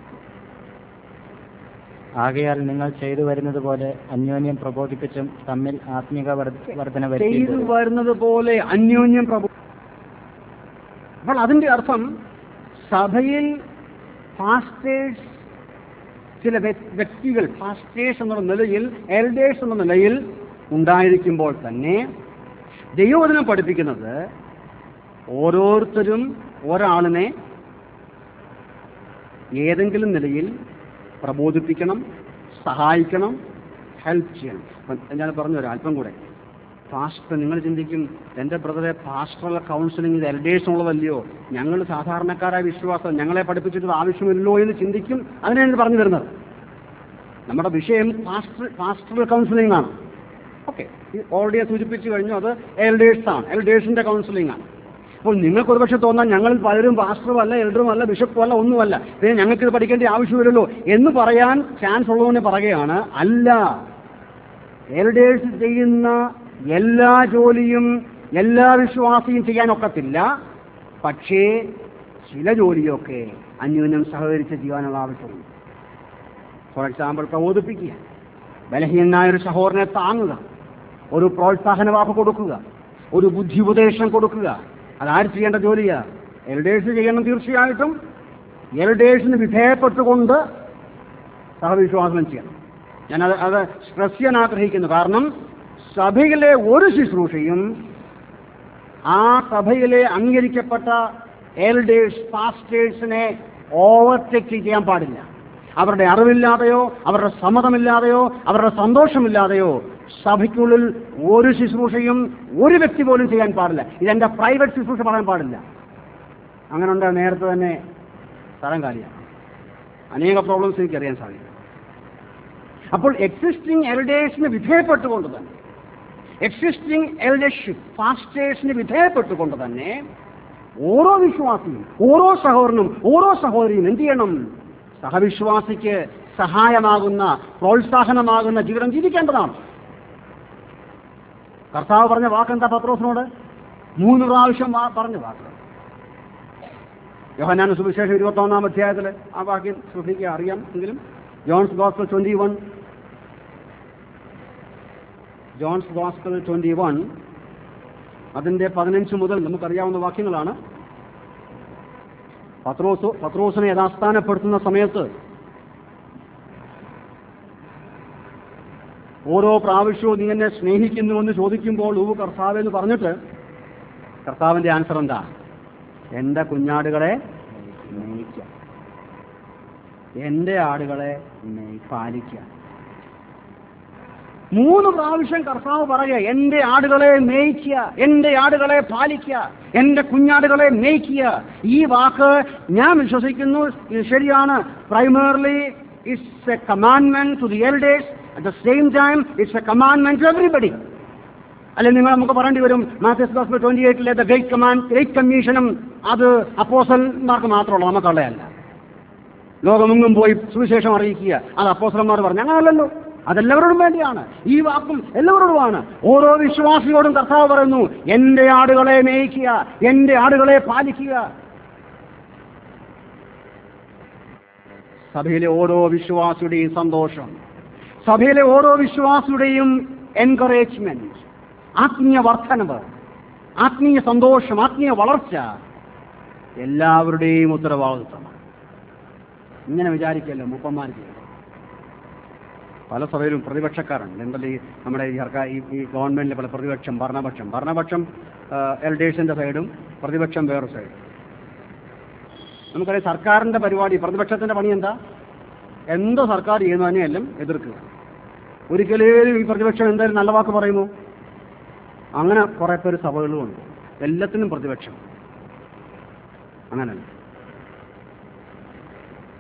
ആകയാൽ നിങ്ങൾ ചെയ്തു വരുന്നത് പോലെ അന്യോന്യം പ്രബോധിപ്പിച്ചും തമ്മിൽ ആത്മീക വർധ- വർധന ചെയ്തു വരുത്തിയും വരുന്നത് പോലെ അന്യോന്യം പ്രഭു അപ്പോൾ അതിന്റെ അർത്ഥം സഭയിൽ പാസ്റ്റേഴ്സ് ചില വ്യ- വ്യക്തികൾ പാസ്റ്റേഴ്സ് എന്നുള്ള നിലയിൽ എൽഡേഴ്സ് എന്ന നിലയിൽ ഉണ്ടായിരിക്കുമ്പോൾ തന്നെ ദൈവവചനം പഠിപ്പിക്കുന്നത് ഓരോരുത്തരും ഒരാളിനെ ഏതെങ്കിലും നിലയിൽ പ്രബോധിപ്പിക്കണം സഹായിക്കണം ഹെൽപ്പ് ചെയ്യണം അപ്പം ഞാൻ പറഞ്ഞു തരാം അല്പം കൂടെ പാസ്റ്റർ നിങ്ങൾ ചിന്തിക്കും എൻ്റെ ബ്രദറെ പാസ്റ്ററൽ കൗൺസിലിംഗ് ഇത് എൽഡേഴ്സിനുള്ളതല്ലയോ ഞങ്ങൾ സാധാരണക്കാരായ വിശ്വാസം ഞങ്ങളെ പഠിപ്പിച്ചിട്ട് ആവശ്യമില്ലല്ലോ എന്ന് ചിന്തിക്കും അതിനാണ് ഇത് പറഞ്ഞു തരുന്നത് നമ്മുടെ വിഷയം പാസ്റ്റർ പാസ്റ്ററൽ കൗൺസിലിംഗ് ആണ് ഓക്കെ ഓൾറെഡി സൂചിപ്പിച്ചു കഴിഞ്ഞു അത് എൽഡേഴ്സ് ആണ് എൽഡേഴ്സിന്റെ കൗൺസിലിംഗ് ആണ് അപ്പോൾ നിങ്ങൾക്ക് ഒരുപക്ഷെ തോന്നാൻ ഞങ്ങളിൽ പലരും പാസ്റ്ററും അല്ല എൽഡറും അല്ല ബിഷപ്പും അല്ല ഒന്നുമല്ല പിന്നെ ഞങ്ങൾക്ക് ഇത് പഠിക്കേണ്ട ആവശ്യമില്ലല്ലോ എന്ന് പറയാൻ ചാൻസ് ഉള്ളതുകൊണ്ട് പറയുകയാണ് അല്ല എൽഡേഴ്സ് ചെയ്യുന്ന എല്ലാ ജോലിയും എല്ലാ വിശ്വാസിയും ചെയ്യാനൊക്കത്തില്ല പക്ഷേ ചില ജോലിയൊക്കെ അന്യോന്യം സഹകരിച്ച് ചെയ്യാനുള്ള ആവശ്യമുണ്ട് ഫോർ എക്സാമ്പിൾ പ്രബോധിപ്പിക്കുക ബലഹീനായ ഒരു സഹോദരനെ താങ്ങുക ഒരു പ്രോത്സാഹന വാക്ക് കൊടുക്കുക ഒരു ബുദ്ധി ഉപദേശം കൊടുക്കുക അതാര് ചെയ്യേണ്ട ജോലിയാ എൽഡേഴ്സ് ചെയ്യണം തീർച്ചയായിട്ടും എൽഡേഴ്സിന് വിധേയപ്പെട്ടുകൊണ്ട് സഹവിശ്വാസം ചെയ്യണം ഞാനത് അത് സ്ട്രെസ് ചെയ്യാൻ ആഗ്രഹിക്കുന്നു കാരണം സഭയിലെ ഒരു ശുശ്രൂഷയും ആ സഭയിലെ അംഗീകരിക്കപ്പെട്ട എൽഡേഴ്സ് പാസ്റ്റേഴ്സിനെ ഓവർടേക്ക് ചെയ്യാൻ പാടില്ല അവരുടെ അറിവില്ലാതെയോ അവരുടെ സമ്മതമില്ലാതെയോ അവരുടെ സന്തോഷമില്ലാതെയോ സഭയ്ക്കുള്ളിൽ ഒരു ശുശ്രൂഷയും ഒരു വ്യക്തി പോലും ചെയ്യാൻ പാടില്ല ഇതെന്റെ പ്രൈവറ്റ് ശുശ്രൂഷ പറയാൻ പാടില്ല അങ്ങനെ ഉണ്ട് നേരത്തെ തന്നെ സ്ഥലം കാലിയാണ് അനേക പ്രോബ്ലംസ് എനിക്ക് അറിയാൻ സാധിക്കും അപ്പോൾ എക്സിസ്റ്റിംഗ് എൽഡേഴ്സിന് വിധേയപ്പെട്ടുകൊണ്ട് തന്നെ എക്സിസ്റ്റിംഗ് എൽഡർഷിപ്പ് ഫാസ്റ്റേഴ്സിന് വിധേയപ്പെട്ടുകൊണ്ട് തന്നെ ഓരോ വിശ്വാസിയും ഓരോ സഹോദരനും ഓരോ സഹോദരിയും എന്ത് ചെയ്യണം സഹവിശ്വാസിക്ക് സഹായമാകുന്ന പ്രോത്സാഹനമാകുന്ന ജീവിതം ജീവിക്കേണ്ടതാണ് കർത്താവ് പറഞ്ഞ വാക്കെന്താ പത്രോസിനോട് മൂന്ന് പ്രാവശ്യം വാ- പറഞ്ഞ വാക്ക് യോഹനാന സുവിശേഷം ഇരുപത്തൊന്നാം അധ്യായത്തിൽ ആ വാക്യം ശ്രദ്ധിക്കുക അറിയാം എങ്കിലും John's gospel twenty one John's gospel twenty one അതിന്റെ പതിനഞ്ച് മുതൽ നമുക്കറിയാവുന്ന വാക്യങ്ങളാണ് പത്രോസ് പത്രോസിനെ യഥാസ്ഥാനപ്പെടുത്തുന്ന സമയത്ത് ഓരോ പ്രാവശ്യവും നീ എന്നെ സ്നേഹിക്കുന്നുവെന്ന് ചോദിക്കുമ്പോൾ ഊവ് കർത്താവ് എന്ന് പറഞ്ഞിട്ട് കർത്താവിന്റെ ആൻസർ എന്താ എന്റെ കുഞ്ഞാടുകളെ മേയ്ക്കുക എന്റെ ആടുകളെ മേയ്- പാലിക്കുക മൂന്ന് പ്രാവശ്യം കർത്താവ് പറയുക എന്റെ ആടുകളെ മേയ്ക്കുക എന്റെ ആടുകളെ പാലിക്കുക എന്റെ കുഞ്ഞാടുകളെ മേയ്ക്കുക ഈ വാക്ക് ഞാൻ വിശ്വസിക്കുന്നു ഇത് ശരിയാണ് primarily it's a commandment to the elders at the same time it's a commandment to everybody അല്ലെങ്കിൽ നിങ്ങൾ നമുക്ക് പറയേണ്ടി വരും മാത്യസ് ഗോസ്ബൽ ട്വന്റി എയ്റ്റിലെ ദ ഗ്രേറ്റ് കമാൻഡ് ഗ്രേറ്റ് കമ്മീഷനും അത് അപ്പോസന്മാർക്ക് മാത്രമുള്ള നമുക്കുള്ളതല്ല ലോകമെങ്ങും പോയി സുവിശേഷം അറിയിക്കുക അത് അപ്പോസലന്മാർ പറഞ്ഞു അങ്ങനല്ലല്ലോ അതെല്ലാവരോടും വേണ്ടിയാണ് ഈ വാക്കും എല്ലാവരോടുമാണ് ഓരോ വിശ്വാസിയോടും കർത്താവ് പറയുന്നു എന്റെ ആടുകളെ മേയിക്കുക എന്റെ ആടുകളെ പാലിക്കുക സഭയിലെ ഓരോ വിശ്വാസിയുടെയും സന്തോഷം സഭയിലെ ഓരോ വിശ്വാസിയുടെയും എൻകറേജ്മെന്റ് ആത്മീയ വർധനവ് ആത്മീയ സന്തോഷം ആത്മീയ വളർച്ച എല്ലാവരുടെയും ഉത്തരവാദിത്വമാണ് ഇങ്ങനെ വിചാരിക്കല്ലോ മൂപ്പന്മാർ ചെയ്യണം പല സഭയിലും പ്രതിപക്ഷക്കാരുണ്ട് എന്തല്ല ഈ നമ്മുടെ ഈ സർക്കാർ ഈ ഈ ഗവൺമെന്റിലെ പല പ്രതിപക്ഷം ഭരണപക്ഷം ഭരണപക്ഷം എൽഡേഴ്സിന്റെ സൈഡും പ്രതിപക്ഷം വേറെ സൈഡും നമുക്കറിയാം സർക്കാരിന്റെ പരിപാടി പ്രതിപക്ഷത്തിന്റെ പണി എന്താ എന്തോ സർക്കാർ ചെയ്യുന്നു തന്നെയെല്ലാം എതിർക്കുക ഒരിക്കലും ഈ പ്രതിപക്ഷം എന്തായാലും നല്ല വാക്ക് പറയുന്നു അങ്ങനെ കുറെ പേര് സഭകളുമുണ്ട് എല്ലാത്തിനും പ്രതിപക്ഷം അങ്ങനല്ല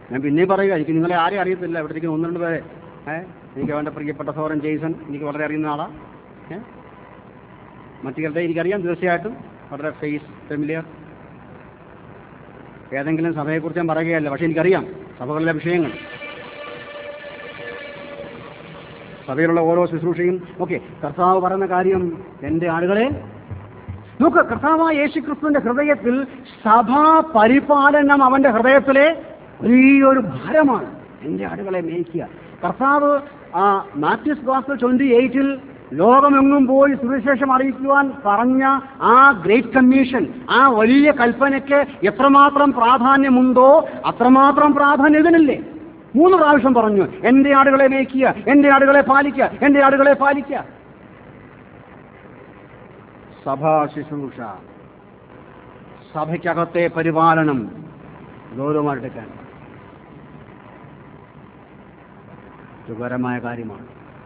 ഞാൻ പിന്നെ പറയുക എനിക്ക് നിങ്ങളെ ആരെയും അറിയത്തില്ല ഇവിടത്തേക്ക് ഒന്ന് രണ്ട് പേരെ ഏഹ് എനിക്ക് അവൻ്റെ പ്രിയപ്പെട്ട സോറൻ ജെയ്സൺ എനിക്ക് വളരെ അറിയുന്ന ആളാ ഏഹ് മറ്റു ചിലരെ എനിക്കറിയാം തീർച്ചയായിട്ടും വളരെ ഫേസ് ഫെമിലിയർ ഏതെങ്കിലും സഭയെക്കുറിച്ച് ഞാൻ പറയുകയല്ല പക്ഷെ എനിക്കറിയാം സഭകളിലെ വിഷയങ്ങൾ സഭയിലുള്ള ഓരോ ശുശ്രൂഷയും ഓക്കെ കർത്താവ് പറയുന്ന കാര്യം എൻ്റെ ആളുകളെ നോക്ക് കർത്താവായ യേശു ക്രിസ്തുവിന്റെ ഹൃദയത്തിൽ സഭാ പരിപാലനം അവന്റെ ഹൃദയത്തിലെ വലിയൊരു ഭാരമാണ് എൻ്റെ ആടുകളെ മേയ്ക്കുക കർത്താവ് ആ മാത്യൂസ് ഗോസ്ബൽ ട്വന്റി എയ്റ്റിൽ ലോകമെങ്ങും പോയി സുവിശേഷം അറിയിക്കുവാൻ പറഞ്ഞ ആ ഗ്രേറ്റ് കമ്മീഷൻ ആ വലിയ കൽപ്പനയ്ക്ക് എത്രമാത്രം പ്രാധാന്യമുണ്ടോ അത്രമാത്രം പ്രാധാന്യം ഇതിനില്ലേ മൂന്ന് പ്രാവശ്യം പറഞ്ഞു എൻ്റെ ആടുകളെ മേയ്ക്കുക എൻ്റെ ആടുകളെ പാലിക്കുക എൻ്റെ ആടുകളെ പാലിക്കുക സഭാ ശുശ്രൂഷ സഭയ്ക്കകത്തെ പരിപാലനം ഗൗരവമായിട്ടെടുക്കാൻ സുഖകരമായ കാര്യമാണ്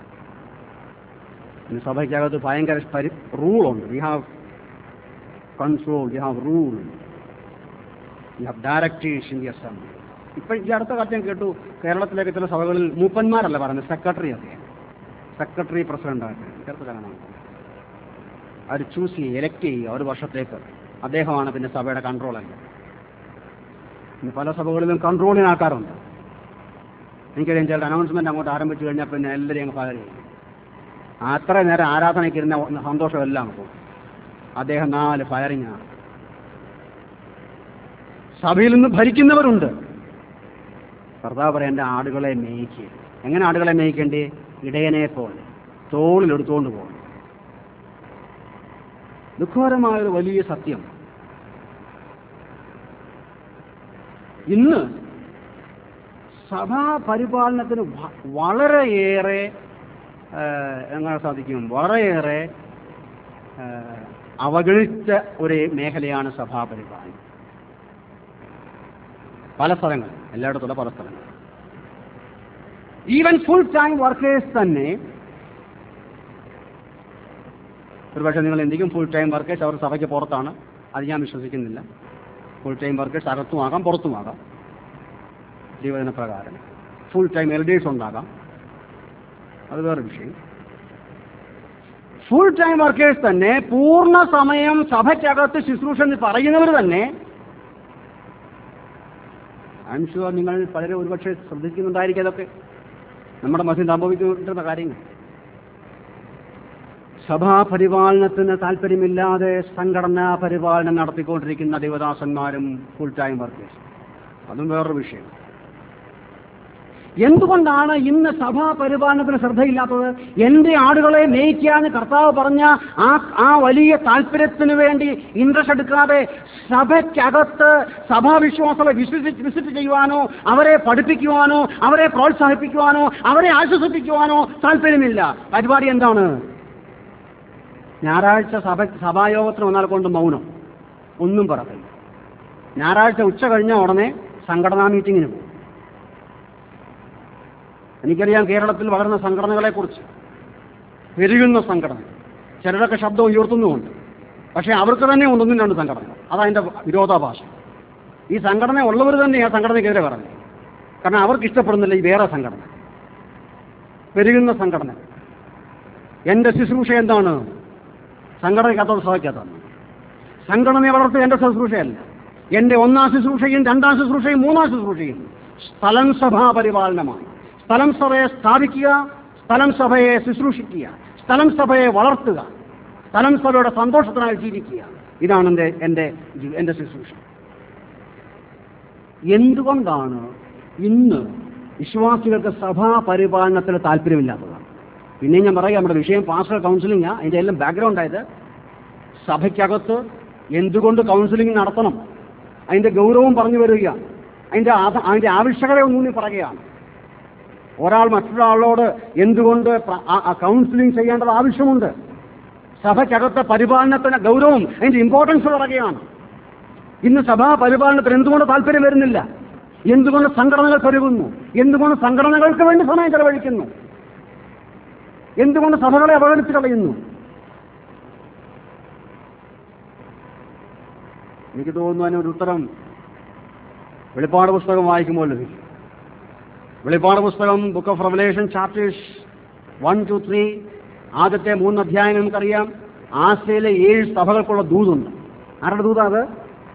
ഇന്ന് സഭയ്ക്കകത്ത് ഭയങ്കര പരി റൂളുണ്ട് we have control we have rule we have directors in the assembly ഇപ്പം ഈ അടുത്ത കാലത്ത് ഞാൻ കേട്ടു കേരളത്തിലേക്ക് ചില സഭകളിൽ മൂപ്പന്മാരല്ല പറയുന്നത് സെക്രട്ടറി ഒക്കെ സെക്രട്ടറി പ്രസിഡന്റായിട്ട് ചേർത്ത് കാണാം അവർ ചൂസ് ചെയ്യുക എലക്ട് ചെയ്യുക ഒരു വർഷത്തേക്ക് അദ്ദേഹമാണ് പിന്നെ സഭയുടെ കൺട്രോളല്ല പിന്നെ പല സഭകളിലും കൺട്രോളിന് ആൾക്കാരുണ്ട് എനിക്കറിയാം ചില അനൗൺസ്മെന്റ് അങ്ങോട്ട് ആരംഭിച്ചു കഴിഞ്ഞാൽ പിന്നെ എല്ലാവരെയും അങ്ങ് ഫയർ ചെയ്യും അത്ര നേരം ആരാധനയ്ക്ക് ഇരുന്ന സന്തോഷമെല്ലാം പോകും അദ്ദേഹം നാല് ഫയറിംഗ് ആണ് സഭയിൽ നിന്ന് ഭരിക്കുന്നവരുണ്ട് കർത്താവ് പറയാം എൻ്റെ ആടുകളെ മേയ്ക്കുക എങ്ങനെ ആടുകളെ മേയ്ക്കേണ്ടേ ഇടയനെ പോലെ തോളിലെടുത്തുകൊണ്ട് പോകണം ദുഃഖകരമായൊരു വലിയ സത്യം ഇന്ന് സഭാ പരിപാലനത്തിന് വ- വളരെയേറെ ഏഹ്, എങ്ങനെ സാധിക്കും വളരെയേറെ ഏഹ്, അവഗണിച്ച ഒരു മേഖലയാണ് സഭാ പരിപാലനം പല സ്ഥലങ്ങളിൽ എല്ലായിടത്തുള്ള പല സ്ഥലങ്ങളിൽ ഈവൻ ഫുൾ ടൈം വർക്കേഴ്സ് തന്നെ ഒരുപക്ഷെ നിങ്ങൾ എന്തെങ്കിലും ഫുൾ ടൈം വർക്കേഴ്സ് അവർ സഭയ്ക്ക് പുറത്താണ് അത് ഞാൻ വിശ്വസിക്കുന്നില്ല ഫുൾ ടൈം വർക്കേഴ്സ് അകത്തുമാകാം പുറത്തുമാകാം ദൈവജന പ്രകാരം ഫുൾ ടൈം എൽഡേഴ്സ് ഉണ്ടാകാം അത് വേറെ വിഷയം ഫുൾ ടൈം വർക്കേഴ്സ് തന്നെ പൂർണ്ണ സമയം സഭയ്ക്കകത്ത് ശുശ്രൂഷ എന്ന് പറയുന്നവർ തന്നെ ഐ എം ഷുവർ നിങ്ങൾ പലരും ഒരുപക്ഷെ ശ്രദ്ധിക്കുന്നുണ്ടായിരിക്കും അതൊക്കെ നമ്മുടെ മധ്യം സംഭവിക്കുന്ന കാര്യങ്ങൾ സഭാ പരിപാലനത്തിന് താല്പര്യമില്ലാതെ സംഘടനാ പരിപാലനം നടത്തിക്കൊണ്ടിരിക്കുന്ന ദേവദാസന്മാരും ഫുൾ ടൈം വർക്കേഴ്സ് അതും വേറൊരു വിഷയം എന്തുകൊണ്ടാണ് ഇന്ന് സഭാ പരിപാലനത്തിന് ശ്രദ്ധയില്ലാത്തത് എന്റെ ആടുകളെ മേയ്ക്കാന്ന് കർത്താവ് പറഞ്ഞ ആ ആ വലിയ താല്പര്യത്തിന് വേണ്ടി ഇൻട്രസ്റ്റ് എടുക്കാതെ സഭയ്ക്കകത്ത് സഭാവിശ്വാസങ്ങളെ വിസിറ്റ് വിസിറ്റ് ചെയ്യുവാനോ അവരെ പഠിപ്പിക്കുവാനോ അവരെ പ്രോത്സാഹിപ്പിക്കുവാനോ അവരെ ആശ്വസിപ്പിക്കുവാനോ താല്പര്യമില്ല പരിപാടി എന്താണ് ഞായറാഴ്ച സഭ സഭായോഗത്തിന് വന്നാൽ കൊണ്ട് മൗനം ഒന്നും പറയില്ല ഞായറാഴ്ച ഉച്ച കഴിഞ്ഞ ഉടനെ സംഘടനാ മീറ്റിങ്ങിന് പോകും എനിക്കറിയാം കേരളത്തിൽ വളർന്ന സംഘടനകളെക്കുറിച്ച് പെരുകുന്ന സംഘടന ചിലരൊക്കെ ശബ്ദം ഉയർത്തുന്നുമുണ്ട് പക്ഷേ അവർക്ക് തന്നെ ഉണ്ട് ഒന്നും രണ്ട് സംഘടനകൾ അതതിൻ്റെ വിരോധാഭാഷ ഈ സംഘടന ഉള്ളവർ തന്നെ ആ സംഘടനയ്ക്കെതിരെ പറഞ്ഞു കാരണം അവർക്ക് ഇഷ്ടപ്പെടുന്നില്ല ഈ വേറെ സംഘടന പെരുകുന്ന സംഘടന എൻ്റെ ശുശ്രൂഷ എന്താണ് സംഘടനയ്ക്കകത്തോട് സഭയ്ക്കകത്താണ് സംഘടനയെ വളർത്തുക എൻ്റെ ശുശ്രൂഷയല്ല എൻ്റെ ഒന്നാം ശുശ്രൂഷയും രണ്ടാം ശുശ്രൂഷയും മൂന്നാം ശുശ്രൂഷയും സ്ഥലം സഭാ പരിപാലനമാണ് സ്ഥലം സഭയെ സ്ഥാപിക്കുക സ്ഥലം സഭയെ ശുശ്രൂഷിക്കുക സ്ഥലം സഭയെ വളർത്തുക സ്ഥലം സഭയുടെ സന്തോഷത്തിനായി ജീവിക്കുക ഇതാണ് എൻ്റെ എൻ്റെ ജീ- എൻ്റെ ശുശ്രൂഷ എന്തുകൊണ്ടാണ് ഇന്ന് വിശ്വാസികൾക്ക് സഭാ പരിപാലനത്തിൽ താല്പര്യമില്ലാത്തത് പിന്നെ ഞാൻ പറയാം നമ്മുടെ വിഷയം പാസ്റ്റർ കൗൺസിലിംഗ് അതിൻ്റെ എല്ലാം ബാക്ക്ഗ്രൗണ്ട് ആയത് സഭയ്ക്കകത്ത് എന്തുകൊണ്ട് കൗൺസിലിംഗ് നടത്തണം അതിൻ്റെ ഗൗരവം പറഞ്ഞു വരിക അതിൻ്റെ ആധ- അതിൻ്റെ ആവശ്യകത ഒന്നൂന്നി പറയുകയാണ് ഒരാൾ മറ്റൊരാളോട് എന്തുകൊണ്ട് പ്ര- ആ- ആ കൗൺസിലിംഗ് ചെയ്യേണ്ടത് ആവശ്യമുണ്ട് സഭയ്ക്കകത്തെ പരിപാലനത്തിന് ഗൗരവം അതിൻ്റെ ഇമ്പോർട്ടൻസ് പറയുകയാണ് ഇന്ന് സഭാ പരിപാലനത്തിന് എന്തുകൊണ്ട് താല്പര്യം വരുന്നില്ല എന്തുകൊണ്ട് സംഘടനകൾ പെരുകുന്നു എന്തുകൊണ്ട് സംഘടനകൾക്ക് വേണ്ടി സമയം ചെലവഴിക്കുന്നു എന്തുകൊണ്ട് സഭകളെ അവഗണിച്ച് കളയുന്നു എനിക്ക് തോന്നുന്നു അതിനൊരു ഉത്തരം വെളിപ്പാട് പുസ്തകം വായിക്കുമ്പോൾ ലഭിക്കും വെളിപ്പാട് പുസ്തകം book of Revelation chapters one two three ആദ്യത്തെ മൂന്ന് അധ്യായം നമുക്കറിയാം ആസിയയിലെ ഏഴ് സഭകൾക്കുള്ള ദൂതുണ്ട് ആരുടെ ദൂതാ അത്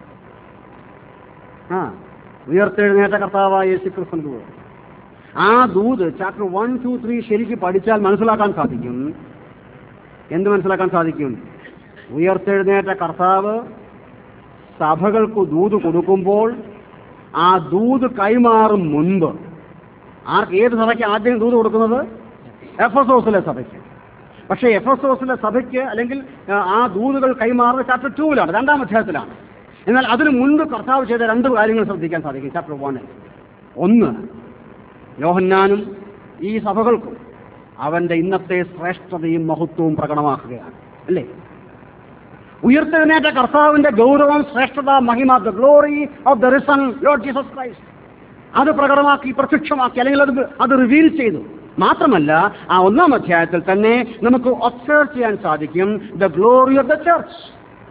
ആ ഉയർത്തെഴുന്നേറ്റ കർത്താവായ യേശു ക്രിസ്തു ദൂത് ആ ദൂത് ചാപ്റ്റർ വൺ ടു ത്രീ ശരിക്ക് പഠിച്ചാൽ മനസ്സിലാക്കാൻ സാധിക്കും എന്ത് മനസ്സിലാക്കാൻ സാധിക്കും ഉയർത്തെഴുന്നേറ്റ കർത്താവ് സഭകൾക്ക് ദൂത് കൊടുക്കുമ്പോൾ ആ ദൂത് കൈമാറും മുൻപ് ആർക്ക് ഏത് സഭയ്ക്ക് ആദ്യം ദൂത് കൊടുക്കുന്നത് എഫ് എസ് ഓസിലെ സഭയ്ക്ക് പക്ഷേ എഫ് എസ് ഓസിലെ സഭയ്ക്ക് അല്ലെങ്കിൽ ആ, ആ ദൂതുകൾ കൈമാറുന്നത് ചാപ്റ്റർ ടൂവിലാണ് രണ്ടാം അധ്യായത്തിലാണ് എന്നാൽ അതിനു മുൻപ് കർത്താവ് ചെയ്ത രണ്ട് കാര്യങ്ങൾ ശ്രദ്ധിക്കാൻ സാധിക്കും ചാപ്റ്റർ വണ്ണിൽ ഒന്ന് യോഹന്നാനും ഈ സഭകൾക്കും അവന്റെ ഇന്നത്തെ ശ്രേഷ്ഠതയും മഹത്വവും പ്രകടമാക്കുകയാണ് അല്ലേ ഉയർത്തെഴുന്നേറ്റ കർത്താവിന്റെ ഗൗരവം ശ്രേഷ്ഠത മഹിമ the glory of the risen Lord Jesus Christ അത് പ്രകടമാക്കി പ്രത്യക്ഷമാക്കി അല്ലെങ്കിൽ അത് അത് റിവീൽ ചെയ്തു മാത്രമല്ല ആ ഒന്നാം അധ്യായത്തിൽ തന്നെ നമുക്ക് ഒബ്സർവ് ചെയ്യാൻ സാധിക്കും the glory of the church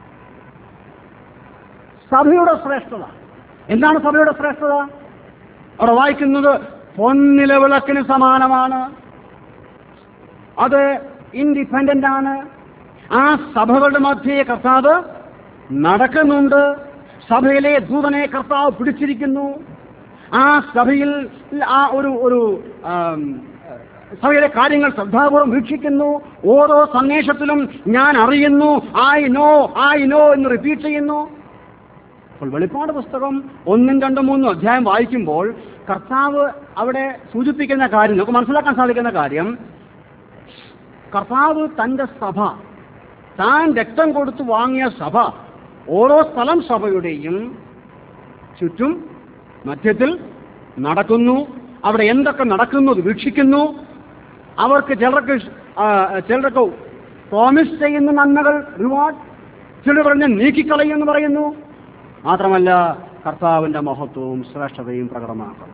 സഭയുടെ ശ്രേഷ്ഠത എന്താണ് സഭയുടെ ശ്രേഷ്ഠത അവിടെ വായിക്കുന്നത് പൊന്നിലെ വിളക്കിന് സമാനമാണ് അത് ഇൻഡിപെൻഡന്റ് ആണ് ആ സഭകളുടെ മധ്യേ കർത്താവ് നടക്കുന്നുണ്ട് സഭയിലെ ദൂതനെ കർത്താവ് പിടിച്ചിരിക്കുന്നു ആ സഭയിൽ ആ ഒരു ഒരു ആം, സഭയിലെ കാര്യങ്ങൾ ശ്രദ്ധാപൂർവം വീക്ഷിക്കുന്നു ഓരോ സന്ദേശത്തിലും ഞാൻ അറിയുന്നു ഐ നോ ഐ നോ എന്ന് റിപ്പീറ്റ് ചെയ്യുന്നു അപ്പോൾ വെളിപ്പാട് പുസ്തകം ഒന്നും രണ്ടും മൂന്നും അധ്യായം വായിക്കുമ്പോൾ കർത്താവ് അവിടെ സൂചിപ്പിക്കുന്ന കാര്യം നമുക്ക് മനസ്സിലാക്കാൻ സാധിക്കുന്ന കാര്യം കർത്താവ് തന്റെ സഭ താൻ രക്തം കൊടുത്ത് വാങ്ങിയ സഭ ഓരോ സ്ഥലം സഭയുടെയും ചുറ്റും മധ്യത്തിൽ നടക്കുന്നു അവിടെ എന്തൊക്കെ നടക്കുന്നു അത് വീക്ഷിക്കുന്നു അവർക്ക് ചിലർക്ക് ആ, ചിലർക്ക് പ്രോമിസ് ചെയ്യുന്ന നന്മകൾ റിവാർഡ് ചിലർ പറഞ്ഞ് നീക്കിക്കളയുമെന്ന് പറയുന്നു മാത്രമല്ല കർത്താവിന്റെ മഹത്വവും ശ്രേഷ്ഠതയും പ്രകടമാക്കും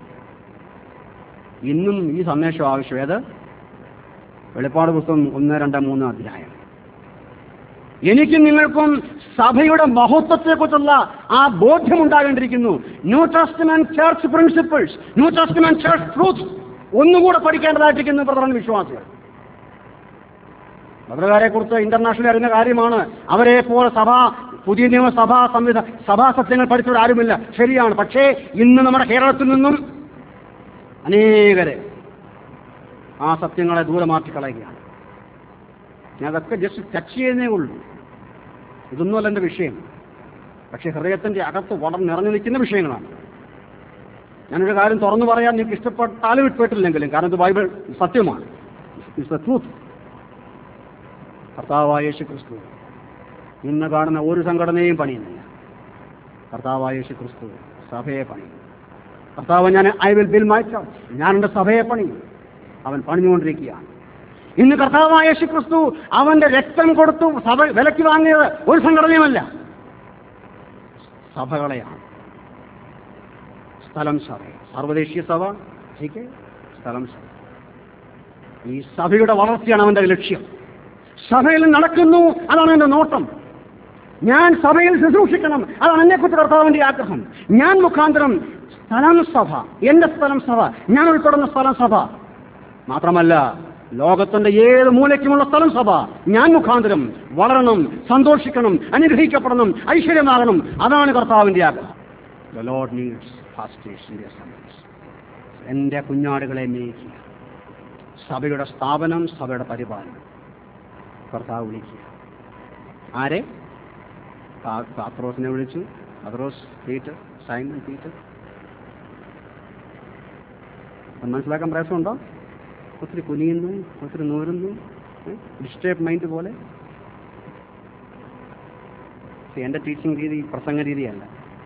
ഇന്നും ഈ സന്ദേശം ആവശ്യം ഏത് വെളിപ്പാട് പുസ്തകം ഒന്ന് രണ്ട് മൂന്ന് അധ്യായം എനിക്കും നിങ്ങൾക്കും സഭയുടെ മഹത്വത്തെക്കുറിച്ചുള്ള ആ ബോധ്യം ഉണ്ടാകേണ്ടിയിരിക്കുന്നു New Testament church principles New Testament church truth ഒന്നുകൂടെ പഠിക്കേണ്ടതായിട്ടിരിക്കുന്നു പ്രധാന വിശ്വാസികൾ ഭദ്രകാരെ കുറിച്ച് ഇന്റർനാഷണൽ അറിയുന്ന കാര്യമാണ് അവരെ പോലെ സഭ പുതിയ നിയമ സഭാ സംവിധ സഭാ സത്യങ്ങൾ പഠിച്ചവർ ആരുമില്ല ശരിയാണ് പക്ഷേ ഇന്ന് നമ്മുടെ കേരളത്തിൽ നിന്നും അനേകരെ ആ സത്യങ്ങളെ ദൂരെ മാറ്റിക്കളയുകയാണ് ഞാൻ അതൊക്കെ ജസ്റ്റ് ടച്ച് ചെയ്യുന്നേ ഉള്ളൂ ഇതൊന്നുമല്ല എൻ്റെ വിഷയം പക്ഷേ ഹൃദയത്തിൻ്റെ അകത്ത് വളരെ നിറഞ്ഞു നിൽക്കുന്ന വിഷയങ്ങളാണ് ഞാനൊരു കാര്യം തുറന്നു പറയാൻ നിങ്ങൾക്ക് ഇഷ്ടപ്പെട്ടാലും ഇഷ്ടപ്പെട്ടില്ലെങ്കിലും കാരണം ഇത് ബൈബിൾ സത്യമാണ് ഇറ്റ്സ് ദ ട്രൂത്ത് കർത്താവായ യേശു ക്രിസ്തു ഇന്ന് കാണുന്ന ഒരു സംഘടനയും പണിയുന്നില്ല കർത്താവായ യേശു ക്രിസ്തു സഭയെ പണിയും കർത്താവ് ഞാൻ I will build my church ഞാൻ എൻ്റെ സഭയെ പണിയും അവൻ പണിഞ്ഞുകൊണ്ടിരിക്കുകയാണ് ഇന്ന് കർത്താവായ യേശു ക്രിസ്തു അവന്റെ രക്തം കൊടുത്തു സഭ വിലക്ക് വാങ്ങിയത് ഒരു സംഘടനയുമല്ല സഭകളെയാണ് സ്ഥലം സഭ സർവദേശീയ സഭ ठीक है സ്ഥലം സഭ ഈ സഭയുടെ വളർച്ചയാണ് അവന്റെ ലക്ഷ്യം സഭയിൽ നടക്കുന്നു അതാണ് എന്റെ നോട്ടം ഞാൻ സഭയിൽ ശുശ്രൂഷിക്കണം അതാണ് എന്നെക്കുറിച്ച് കർത്താവിന്റെ ആഗ്രഹം ഞാൻ മുഖാന്തരം സ്ഥലം സഭ എന്റെ സ്ഥലം സഭ ഞാൻ ഉൾപ്പെടുന്ന സ്ഥലം സഭ മാത്രമല്ല ലോകത്തിന്റെ ഏത് മൂലയ്ക്കുമുള്ള സ്ഥലം സഭ ഞാൻ മുഖാന്തരം വളരണം സന്തോഷിക്കണം അനുഗ്രഹിക്കപ്പെടണം ഐശ്വര്യമാകണം അതാണ് കർത്താവിന്റെ ആഗ്രഹം The Lord needs pastors in their service. എന്റെ കുഞ്ഞാടുകളെ മേയിക്കുക സഭയുടെ സ്ഥാപനം സഭയുടെ പരിപാലനം കർത്താവ് വിളിക്കുക ആരെ പാ- പാത്രോസിനെ വിളിച്ചു പത്രോസ് പീറ്റർ സൈമൺ പീറ്റർ അത് മനസ്സിലാക്കാൻ പ്രയാസമുണ്ടോ ഒത്തിരി കുനിയുന്നു ഒത്തിരി നൂരുന്നു ഡിസ്റ്റേബ് മൈൻഡ് പോലെ പക്ഷേ എൻ്റെ ടീച്ചിങ് രീതി പ്രസംഗ രീതിയല്ല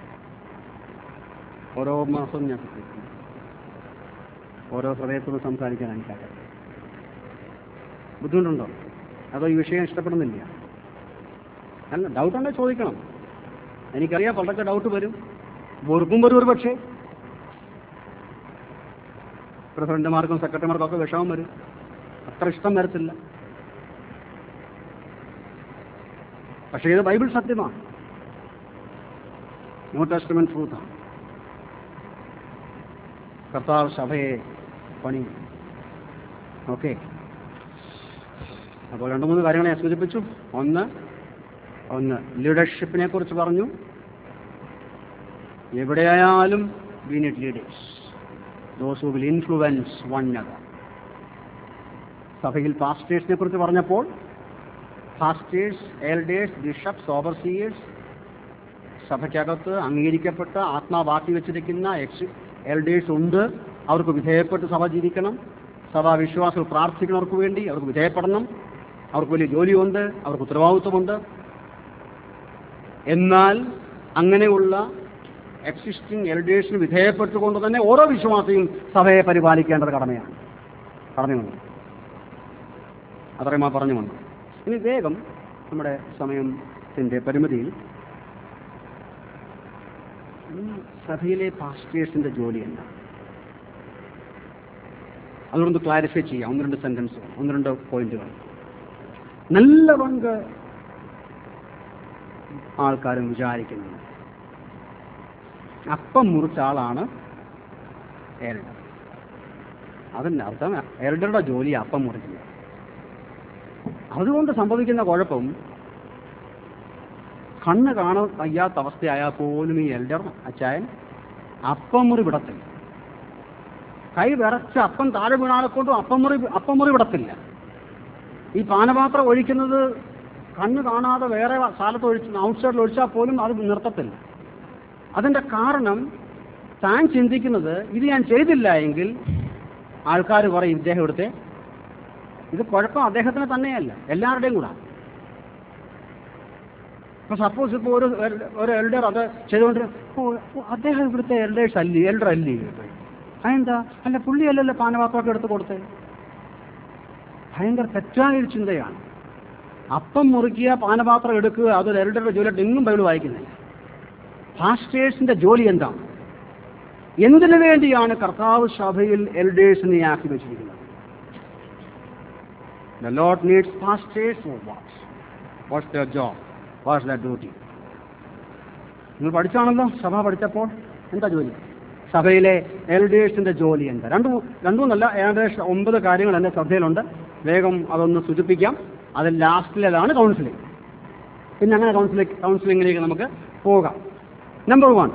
ഓരോ മാസവും ഞാൻ ശ്രദ്ധിക്കുന്നു ഓരോ ഹൃദയത്തോടും സംസാരിക്കാൻ എനിക്കറിയാം ബുദ്ധിമുട്ടുണ്ടോ അതോ ഈ വിഷയം ഇഷ്ടപ്പെടുന്നില്ല അല്ല ഡൗട്ട് ഉണ്ടെങ്കിൽ ചോദിക്കണം എനിക്കറിയാം പണ്ടൊക്കെ ഡൗട്ട് വരും വെറുപ്പും വരും ഒരു പക്ഷേ പ്രസിഡന്റുമാർക്കും സെക്രട്ടറിമാർക്കും ഒക്കെ വിഷമം വരും അത്ര ഇഷ്ടം വരത്തില്ല പക്ഷേ ഇത് ബൈബിൾ സത്യമാണ് ന്യൂ ടെസ്റ്റ്മെന്റ് ട്രൂത്താണ് കർത്താവ് സഭയെ പണി ഓക്കെ അപ്പോൾ രണ്ട് മൂന്ന് കാര്യങ്ങൾ ഞാൻ സൂചിപ്പിച്ചു ഒന്ന് ഒന്ന് ലീഡർഷിപ്പിനെ കുറിച്ച് പറഞ്ഞു എവിടെയായാലും we need leaders those who will influence one other സഭയിൽ പാസ്റ്റേഴ്സിനെ കുറിച്ച് പറഞ്ഞപ്പോൾ പാസ്റ്റേഴ്സ് എൽഡേഴ്സ് ബിഷപ്സ് ഓവർസിയേഴ്സ് സഭയ്ക്കകത്ത് അംഗീകരിക്കപ്പെട്ട ആത്മാവാക്കി വെച്ചിരിക്കുന്ന എക്സ് എൽഡേഴ്സ് ഉണ്ട് അവർക്ക് വിധേയപ്പെട്ട് സഭ ജീവിക്കണം സഭാ വിശ്വാസികൾ പ്രാർത്ഥിക്കുന്നവർക്ക് വേണ്ടി അവർക്ക് വിധേയപ്പെടണം അവർക്ക് വലിയ ജോലിയുണ്ട് അവർക്ക് ഉത്തരവാദിത്വമുണ്ട് എന്നാൽ അങ്ങനെയുള്ള എക്സിസ്റ്റിംഗ് എൽഡേഴ്സിന് വിധേയപ്പെട്ടുകൊണ്ട് തന്നെ ഓരോ വിശ്വാസിയും സഭയെ പരിപാലിക്കേണ്ടത് കടമയാണ് കടമയുണ്ട് അത്രയും ആ പറഞ്ഞു വന്നു ഇനി വേഗം നമ്മുടെ സമയത്തിൻ്റെ പരിമിതിയിൽ ഈ സഭയിലെ പാസ്റ്റേഴ്സിന്റെ ജോലി എന്താ അതുകൊണ്ട് ക്ലാരിഫൈ ചെയ്യാം ഒന്ന് രണ്ട് സെന്റൻസ് ഒന്ന് രണ്ട് പോയിന്റുകൾ നല്ല പങ്ക് ആൾക്കാരും വിചാരിക്കുന്നത് അപ്പം മുറിച്ച ആളാണ് എൽഡർ അതിൻ്റെ അർത്ഥം എൽഡറുടെ ജോലി അപ്പം മുറിക്കുക അതുകൊണ്ട് സംഭവിക്കുന്ന കുഴപ്പം കണ്ണ് കാണാൻ വയ്യാത്ത അവസ്ഥയായാൽ പോലും ഈ എൽഡർ അച്ചായൻ അപ്പം മുറി വിടത്തില്ല കൈ വിറച്ച് അപ്പം താഴെ വീണാലെ കൊണ്ടും അപ്പം മുറി അപ്പം മുറി വിടത്തില്ല ഈ പാനപാത്രം ഒഴിക്കുന്നത് കണ്ണ് കാണാതെ വേറെ സ്ഥലത്ത് ഒഴിച്ച് ഔട്ട്സൈഡിൽ ഒഴിച്ചാൽ പോലും അത് നിർത്തത്തില്ല അതിൻ്റെ കാരണം താൻ ചിന്തിക്കുന്നത് ഇത് ഞാൻ ചെയ്തില്ല എങ്കിൽ ആൾക്കാർ പറയും ഇദ്ദേഹം ഇവിടുത്തെ ഇത് കുഴപ്പം അദ്ദേഹത്തിന് തന്നെയല്ല എല്ലാവരുടെയും കൂടെ ഇപ്പൊ സപ്പോസ് ഇപ്പോൾ ഒരു ഒരു എൽഡർ അത് ചെയ്തുകൊണ്ട് ഓ ഓ, അദ്ദേഹം ഇവിടുത്തെ എൽഡേഴ്സ് അല്ലേ എൽഡർ അല്ലേ അതെന്താ അല്ല പുള്ളി അല്ലല്ലോ പാനപാത്രമൊക്കെ എടുത്ത് കൊടുത്തേ ഭയങ്കര തെറ്റായ ഒരു ചിന്തയാണ് അപ്പം മുറിക്കുക പാനപാത്രം എടുക്കുക അതൊരു എൽഡറുടെ ജോലിയായിട്ട് എങ്ങും ബൈബിൾ വായിക്കുന്നില്ല പാസ്റ്റേഴ്സിന്റെ ജോലി എന്താണ് എന്തിനു വേണ്ടിയാണ് കർത്താവ് സഭയിൽ എൽഡേഴ്സിനെ ആക്കി വെച്ചിരിക്കുന്നത് The Lord needs pastors for what? What's their job? What's their duty? നിങ്ങൾ പഠിച്ചാണല്ലോ സഭ പഠിച്ചപ്പോൾ എന്താ ജോലി സഭയിലെ എൽഡേഴ്സിന്റെ ജോലി എന്താ രണ്ടു രണ്ടു മൂന്നല്ല ഏകദേശം ഒമ്പത് കാര്യങ്ങൾ എൻ്റെ ശ്രദ്ധയിലുണ്ട് വേഗം അതൊന്ന് സൂചിപ്പിക്കാം അതിൽ ലാസ്റ്റിലേതാണ് കൗൺസിലിംഗ് പിന്നെ അങ്ങനെ കൗൺസിലിംഗ് കൗൺസിലിംഗിലേക്ക് നമുക്ക് പോകാം നമ്പർ വൺ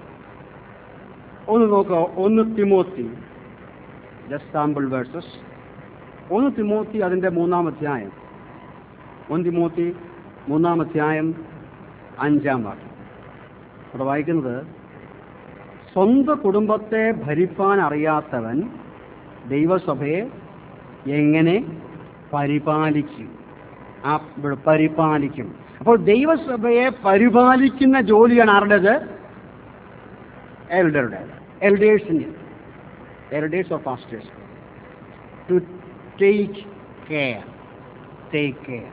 ഒന്ന് നോക്കുക ഒന്ന് തിമോത്തി ജസ്റ്റ് സാമ്പിൾ വേഴ്സസ് ഒന്ന് തിമോത്തി അതിൻ്റെ മൂന്നാം അധ്യായം ഒന്ന് തിമോത്തി മൂന്നാം അധ്യായം അഞ്ചാം വാക്യം അവിടെ വായിക്കുന്നത് സ്വന്തം കുടുംബത്തെ ഭരിപ്പാൻ അറിയാത്തവൻ ദൈവസഭയെ എങ്ങനെ പരിപാലിക്കും ആ ഇവിടെ പരിപാലിക്കും അപ്പോൾ ദൈവസഭയെ പരിപാലിക്കുന്ന ജോലിയാണ് ആരുടേത് എൽഡറുടെ എൽഡേഴ്സിൻ്റെ elders of pastors to take care take care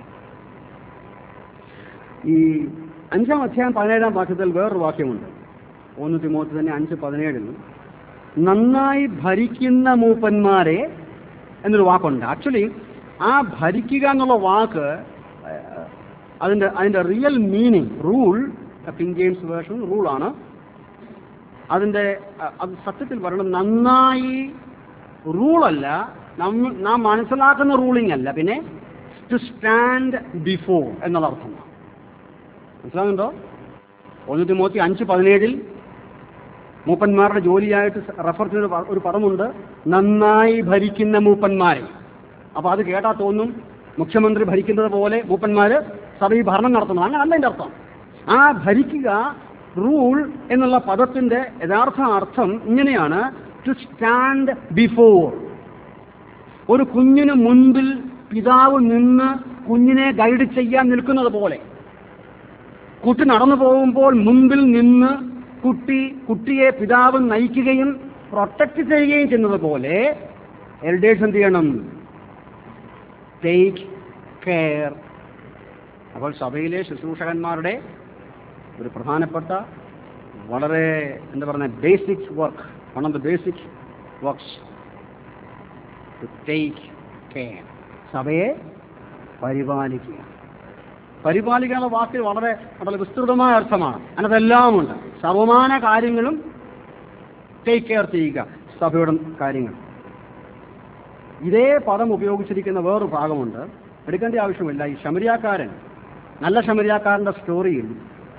ഈ അഞ്ചാം അധ്യായം പതിനേഴാം വാക്യത്തിൽ വേറൊരു വാക്യമുണ്ട് ഒന്ന് തിമോത്തി തന്നെ അഞ്ച് പതിനേഴിൽ നന്നായി ഭരിക്കുന്ന മൂപ്പന്മാരെ എന്നൊരു വാക്കുണ്ട് ആക്ച്വലി ആ ഭരിക്കുക എന്നുള്ള വാക്ക് ഏഹ്, അതിൻ്റെ അതിൻ്റെ real meaning rule King James version റൂളാണ് അതിൻ്റെ അഹ്, അത് സത്യത്തിൽ പറയണം നന്നായി റൂളല്ല നമ്മ നാം മനസ്സിലാക്കുന്ന റൂളിംഗ് അല്ല പിന്നെ ടു സ്റ്റാൻഡ് ബിഫോർ എന്നുള്ള അർത്ഥമാണ് മനസ്സിലാകുന്നുണ്ടോ ഒന്ന് തിമോത്തി അഞ്ച് പതിനേഴിൽ മൂപ്പന്മാരുടെ ജോലിയായിട്ട് റെഫർ ചെയ്ത പ- ഒരു പദമുണ്ട് നന്നായി ഭരിക്കുന്ന മൂപ്പന്മാരെ അപ്പോൾ അത് കേട്ടാൽ തോന്നും മുഖ്യമന്ത്രി ഭരിക്കുന്നത് പോലെ മൂപ്പന്മാര് സഭയിൽ ഭരണം നടത്തുന്നു അങ്ങനെ അല്ല എൻ്റെ അർത്ഥം ആ ഭരിക്കുക റൂൾ എന്നുള്ള പദത്തിന്റെ യഥാർത്ഥ അർത്ഥം ഇങ്ങനെയാണ് ടു സ്റ്റാൻഡ് ബിഫോർ ഒരു കുഞ്ഞിന് മുൻപിൽ പിതാവ് നിന്ന് കുഞ്ഞിനെ ഗൈഡ് ചെയ്യാൻ നിൽക്കുന്നത് പോലെ കുട്ടി നടന്നു പോകുമ്പോൾ മുൻപിൽ നിന്ന് കുട്ടി കുട്ടിയെ പിതാവ് നയിക്കുകയും പ്രൊട്ടക്ട് ചെയ്യുകയും ചെയ്യുന്നത് പോലെ എൽഡേഴ്സ് എന്ത് ചെയ്യണം ടേക്ക് കെയർ അപ്പോൾ സഭയിലെ ശുശ്രൂഷകന്മാരുടെ ഒരു പ്രധാനപ്പെട്ട വളരെ എന്താ പറയുക basic work one of the basic works to take care സഭയെ പരിപാലിക്കുക പരിപാലിക്കാനുള്ള വാക്ക് വളരെ വളരെ വിസ്തൃതമായ അർത്ഥമാണ് അതിനകത്തെല്ലാം ഉണ്ട് സർവമാന കാര്യങ്ങളും ടേക്ക് കെയർ ചെയ്യുക സഭയുടെ കാര്യങ്ങൾ ഇതേ പദം ഉപയോഗിച്ചിരിക്കുന്ന വേറൊരു ഭാഗമുണ്ട് എടുക്കേണ്ട ആവശ്യമില്ല ഈ ശമരിയാക്കാരൻ നല്ല ശമരിയാക്കാരന്റെ സ്റ്റോറിയിൽ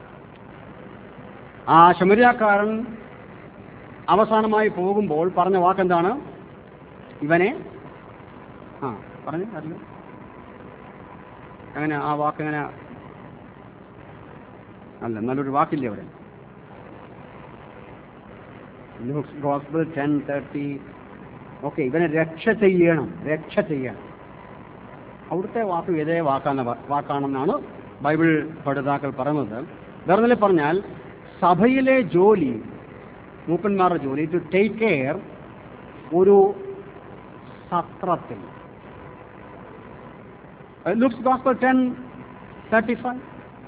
ആ ശമരിയാക്കാരൻ അവസാനമായി പോകുമ്പോൾ പറഞ്ഞ വാക്കെന്താണ് ഇവനെ ആ പറഞ്ഞു അറിയോ അങ്ങനെ ആ വാക്ക് എങ്ങനെ അല്ല നല്ലൊരു വാക്കില്ലേ അവിടെ ഗോസ്ബിൾ ടെൻ തേർട്ടി ഓക്കെ ഇവനെ രക്ഷ ചെയ്യണം രക്ഷ ചെയ്യണം അവിടുത്തെ വാക്ക് ഇതേ വാക്കാണ് വാക്കാണെന്നാണ് ബൈബിൾ പഠിതാക്കൾ പറയുന്നത് വേറെ പറഞ്ഞാൽ സഭയിലെ ജോലി മൂപ്പന്മാരുടെ ജോലി ടു ടേക്ക് കെയർ ഒരു സത്രത്തിൽ Luke's gospel ten thirty five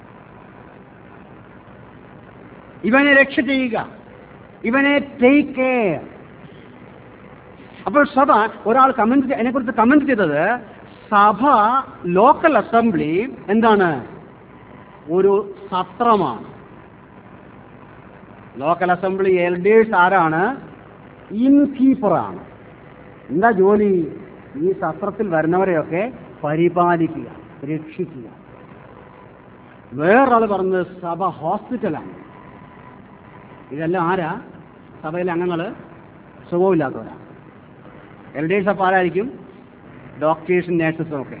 ഇവനെ രക്ഷ ചെയ്യുക ഇവനെ ടേക്ക് കെയർ അപ്പോൾ സഭ ഒരാൾ കമന്റ് അതിനെക്കുറിച്ച് കമന്റ് ചെയ്തത് സഭ ലോക്കൽ അസംബ്ലി എന്താണ് ഒരു സത്രമാണ് ലോക്കൽ അസംബ്ലി എൽഡേഴ്സ് ആരാണ് ഇൻ കീപ്പറാണ് എന്താ ജോലി ഈ സത്രത്തിൽ വരുന്നവരെയൊക്കെ പരിപാലിക്കുക രക്ഷിക്കുക വേറൊരാൾ പറഞ്ഞത് സഭ ഹോസ്പിറ്റലാണ് ഇതെല്ലാം ആരാ സഭയിലെ അംഗങ്ങൾ സുഖമില്ലാത്തവരാണ് എൽഡേഴ്സ് അപ്പോൾ ആരായിരിക്കും ഡോക്ടേഴ്സും നേഴ്സസും ഒക്കെ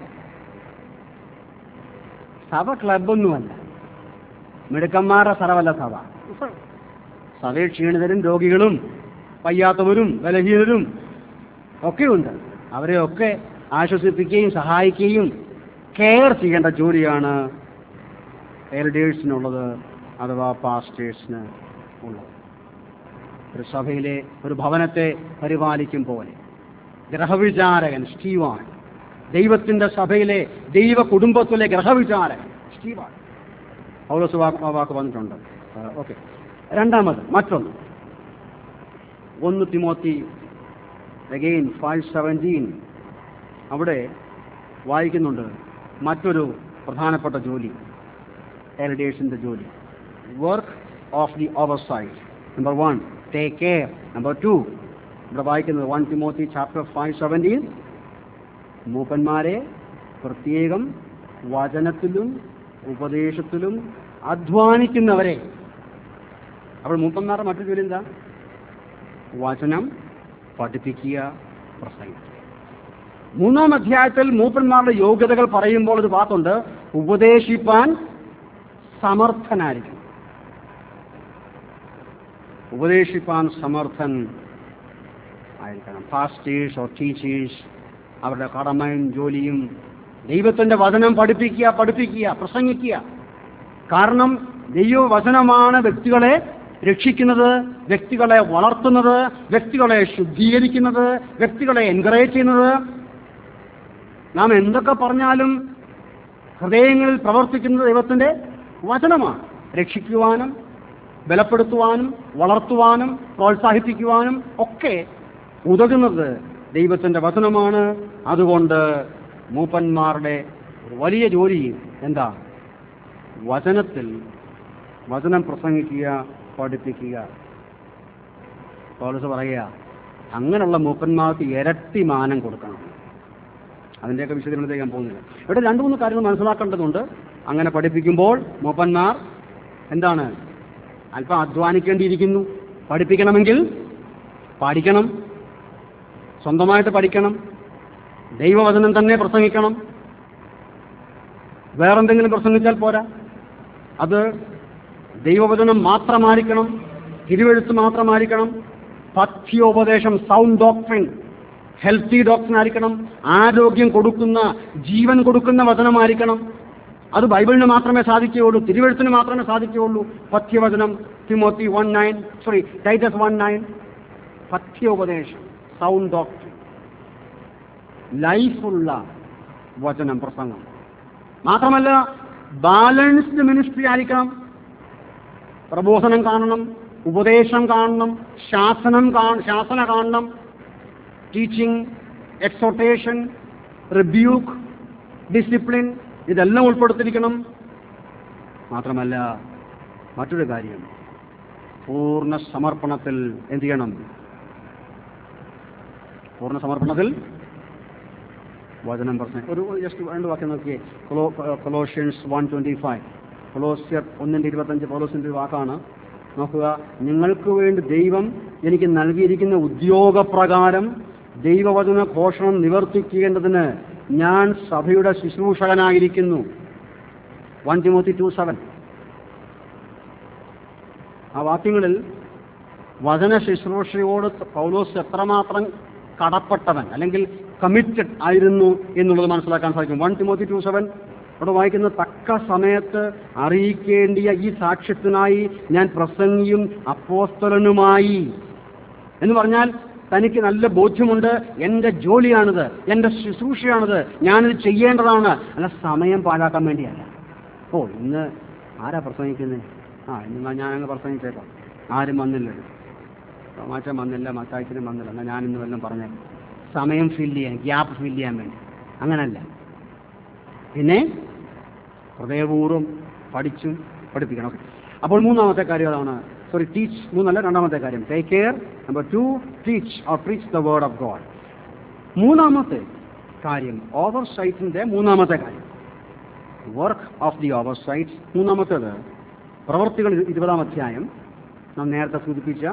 സഭ ക്ലബൊന്നുമല്ല മിടുക്കന്മാരുടെ സ്ഥലമല്ല സഭ സഭയിൽ ക്ഷീണിതരും രോഗികളും വയ്യാത്തവരും ബലഹീനരും ഒക്കെയുണ്ട് അവരെയൊക്കെ ആശ്വസിപ്പിക്കുകയും സഹായിക്കുകയും കെയർ ചെയ്യേണ്ട ജോലിയാണ് എൽഡേഴ്സിനുള്ളത് അഥവാ പാസ്റ്റേഴ്സിന് ഉള്ളത് ഒരു സഭയിലെ ഒരു ഭവനത്തെ പരിപാലിക്കും പോലെ ഗ്രഹവിചാരകൻ സ്റ്റീവാൻ ദൈവത്തിന്റെ സഭയിലെ ദൈവ കുടുംബത്തിലെ ഗ്രഹവിചാരകൻ സ്റ്റീവാൻ പൗലോസ് വാക്ക് ആ വാക്ക് വന്നിട്ടുണ്ട് ഓക്കെ രണ്ടാമത് മറ്റൊന്ന് ഒന്ന് തിമോത്തി അഗെയിൻ ഫൈവ് സെവൻറ്റീൻ അവിടെ വായിക്കുന്നുണ്ട് മറ്റൊരു പ്രധാനപ്പെട്ട ജോലി എൽഡേഴ്സിന്റെ ജോലി work of the oversight number one take care number two ഇവിടെ വായിക്കുന്നത് one Timothy chapter five seventeen മൂപ്പന്മാരെ പ്രത്യേകം വചനത്തിലും ഉപദേശത്തിലും അധ്വാനിക്കുന്നവരെ അപ്പോൾ മൂപ്പന്മാരുടെ മറ്റൊരു ജോലി എന്താ വചനം പഠിപ്പിക്കുക പ്രസംഗിക്കുക മൂന്നാം അധ്യായത്തിൽ മൂപ്പന്മാരുടെ യോഗ്യതകൾ പറയുമ്പോൾ ഒരു വാക്കുണ്ട് ഉപദേശിപ്പാൻ സമർത്ഥനായിരിക്കും ഉപദേശിപ്പാൻ സമർത്ഥൻ ആയിരിക്കണം പാസ്റ്റേഴ്സ് ഓർ ടീച്ചേഴ്സ് അവരുടെ കടമയും ജോലിയും ദൈവത്തിന്റെ വചനം പഠിപ്പിക്കുക പഠിപ്പിക്കുക പ്രസംഗിക്കുക കാരണം ദൈവവചനമാണ് വ്യക്തികളെ രക്ഷിക്കുന്നത് വ്യക്തികളെ വളർത്തുന്നത് വ്യക്തികളെ ശുദ്ധീകരിക്കുന്നത് വ്യക്തികളെ എൻകറേജ് ചെയ്യുന്നത് നാം എന്തൊക്കെ പറഞ്ഞാലും ഹൃദയങ്ങളിൽ പ്രവർത്തിക്കുന്നത് ദൈവത്തിന്റെ വചനമാണ് രക്ഷിക്കുവാനും ബലപ്പെടുത്തുവാനും വളർത്തുവാനും പ്രോത്സാഹിപ്പിക്കുവാനും ഒക്കെ ഉതകുന്നത് ദൈവത്തിന്റെ വചനമാണ് അതുകൊണ്ട് മൂപ്പന്മാരുടെ ഒരു വലിയ ജോലി എന്താ വചനത്തിൽ വചനം പ്രസംഗിക്കുക പഠിപ്പിക്കുക പൗലോസ് പറയുക അങ്ങനെയുള്ള മൂപ്പന്മാർക്ക് ഇരട്ടി മാനം കൊടുക്കണം അതിൻ്റെയൊക്കെ വിശദീകരണത്തിലേക്ക് ഞാൻ പോകുന്നില്ല ഇവിടെ രണ്ട് മൂന്ന് കാര്യങ്ങൾ മനസ്സിലാക്കേണ്ടതുണ്ട് അങ്ങനെ പഠിപ്പിക്കുമ്പോൾ മൂപ്പന്മാർ എന്താണ് അല്പം അധ്വാനിക്കേണ്ടിയിരിക്കുന്നു പഠിപ്പിക്കണമെങ്കിൽ പഠിക്കണം സ്വന്തമായിട്ട് പഠിക്കണം ദൈവവചനം തന്നെ പ്രസംഗിക്കണം വേറെന്തെങ്കിലും പ്രസംഗിച്ചാൽ പോരാ അത് ദൈവവചനം മാത്രമായിരിക്കണം തിരുവെഴുത്ത് മാത്രമായിരിക്കണം പഥ്യോപദേശം സൗണ്ട് ഡോക്ട്രിൻ ഹെൽത്തി ഡോക്ടറിൻ ആയിരിക്കണം ആരോഗ്യം കൊടുക്കുന്ന ജീവൻ കൊടുക്കുന്ന വചനമായിരിക്കണം അത് ബൈബിളിന് മാത്രമേ സാധിക്കുകയുള്ളൂ തിരുവെഴുത്തിന് മാത്രമേ സാധിക്കുകയുള്ളൂ പഥ്യവചനം Timothy one nine sorry Titus one nine പഥ്യോപദേശം സൗണ്ട് ഡോക്ടറിൻ ലൈഫുള്ള വചനം പ്രസംഗം മാത്രമല്ല ബാലൻസ്ഡ് മിനിസ്ട്രി ആയിരിക്കണം പ്രബോധനം കാണണം ഉപദേശം കാണണം ശാസനം കാ ശാസന കാണണം ടീച്ചിങ് എക്സോട്ടേഷൻ റിബ്യൂക്ക് ഡിസിപ്ലിൻ ഇതെല്ലാം ഉൾപ്പെടുത്തിയിരിക്കണം മാത്രമല്ല മറ്റൊരു കാര്യം പൂർണ്ണ സമർപ്പണത്തിൽ എന്ത് ചെയ്യണം പൂർണ്ണ സമർപ്പണത്തിൽ വചനം പറഞ്ഞ ഒരു ജസ്റ്റ് രണ്ട് വാക്യം നോക്കിയേ കൊലോ കൊലോഷ്യൻസ് വൺ ട്വൻറ്റി ഫൈവ് കൊലോസ്യർ ഒന്നിൻ്റെ ഇരുപത്തഞ്ച് പൗലോസിൻ്റെ ഒരു വാക്കാണ് നോക്കുക നിങ്ങൾക്ക് വേണ്ടി ദൈവം എനിക്ക് നൽകിയിരിക്കുന്ന ഉദ്യോഗപ്രകാരം ദൈവവചന ഘോഷണം നിവർത്തിക്കേണ്ടതിന് ഞാൻ സഭയുടെ ശുശ്രൂഷകനായിരിക്കുന്നു വൺ തിമോത്തി ടു സെവൻ ആ വാക്യങ്ങളിൽ വചന ശുശ്രൂഷയോട് പൗലോസ് എത്രമാത്രം കടപ്പെട്ടവൻ അല്ലെങ്കിൽ കമ്മിറ്റഡ് ആയിരുന്നു എന്നുള്ളത് മനസ്സിലാക്കാൻ സാധിക്കും വൺ തിമോത്തി ടു സെവൻ അവിടെ വായിക്കുന്ന തക്ക സമയത്ത് അറിയിക്കേണ്ടിയ ഈ സാക്ഷ്യത്തിനായി ഞാൻ പ്രസംഗിയും അപ്പോസ്തലനുമായി എന്ന് പറഞ്ഞാൽ തനിക്ക് നല്ല ബോധ്യമുണ്ട് എൻ്റെ ജോലിയാണിത് എൻ്റെ ശുശ്രൂഷയാണിത് ഞാനിത് ചെയ്യേണ്ടതാണ് അല്ല സമയം പാഴാക്കാൻ വേണ്ടിയല്ല ഓ ഇന്ന് ആരാ പ്രസംഗിക്കുന്നത് ആ ഇന്ന് ഞാൻ അങ്ങ് പ്രസംഗിച്ചേക്കാം ആരും വന്നില്ലല്ലോ മാറ്റം വന്നില്ല മത്തായത്തിനും വന്നില്ല എന്നാൽ ഞാനിന്ന് വല്ലതും പറഞ്ഞേക്കാം സമയം ഫില്ല് ചെയ്യാൻ ഗ്യാപ്പ് ഫില്ല് ചെയ്യാൻ വേണ്ടി അങ്ങനല്ല പിന്നെ ഹൃദയപൂർവ്വം പഠിച്ചും പഠിപ്പിക്കണം ഓക്കെ അപ്പോൾ മൂന്നാമത്തെ കാര്യം അതാണ് സോറി ടീച്ച് മൂന്നല്ല രണ്ടാമത്തെ കാര്യം take care number two teach or teach the word of God മൂന്നാമത്തെ കാര്യം ഓവർ സൈറ്റിൻ്റെ മൂന്നാമത്തെ കാര്യം work of the oversight മൂന്നാമത്തേത് പ്രവർത്തികൾ ഇരുപതാം അധ്യായം നാം നേരത്തെ സൂചിപ്പിച്ച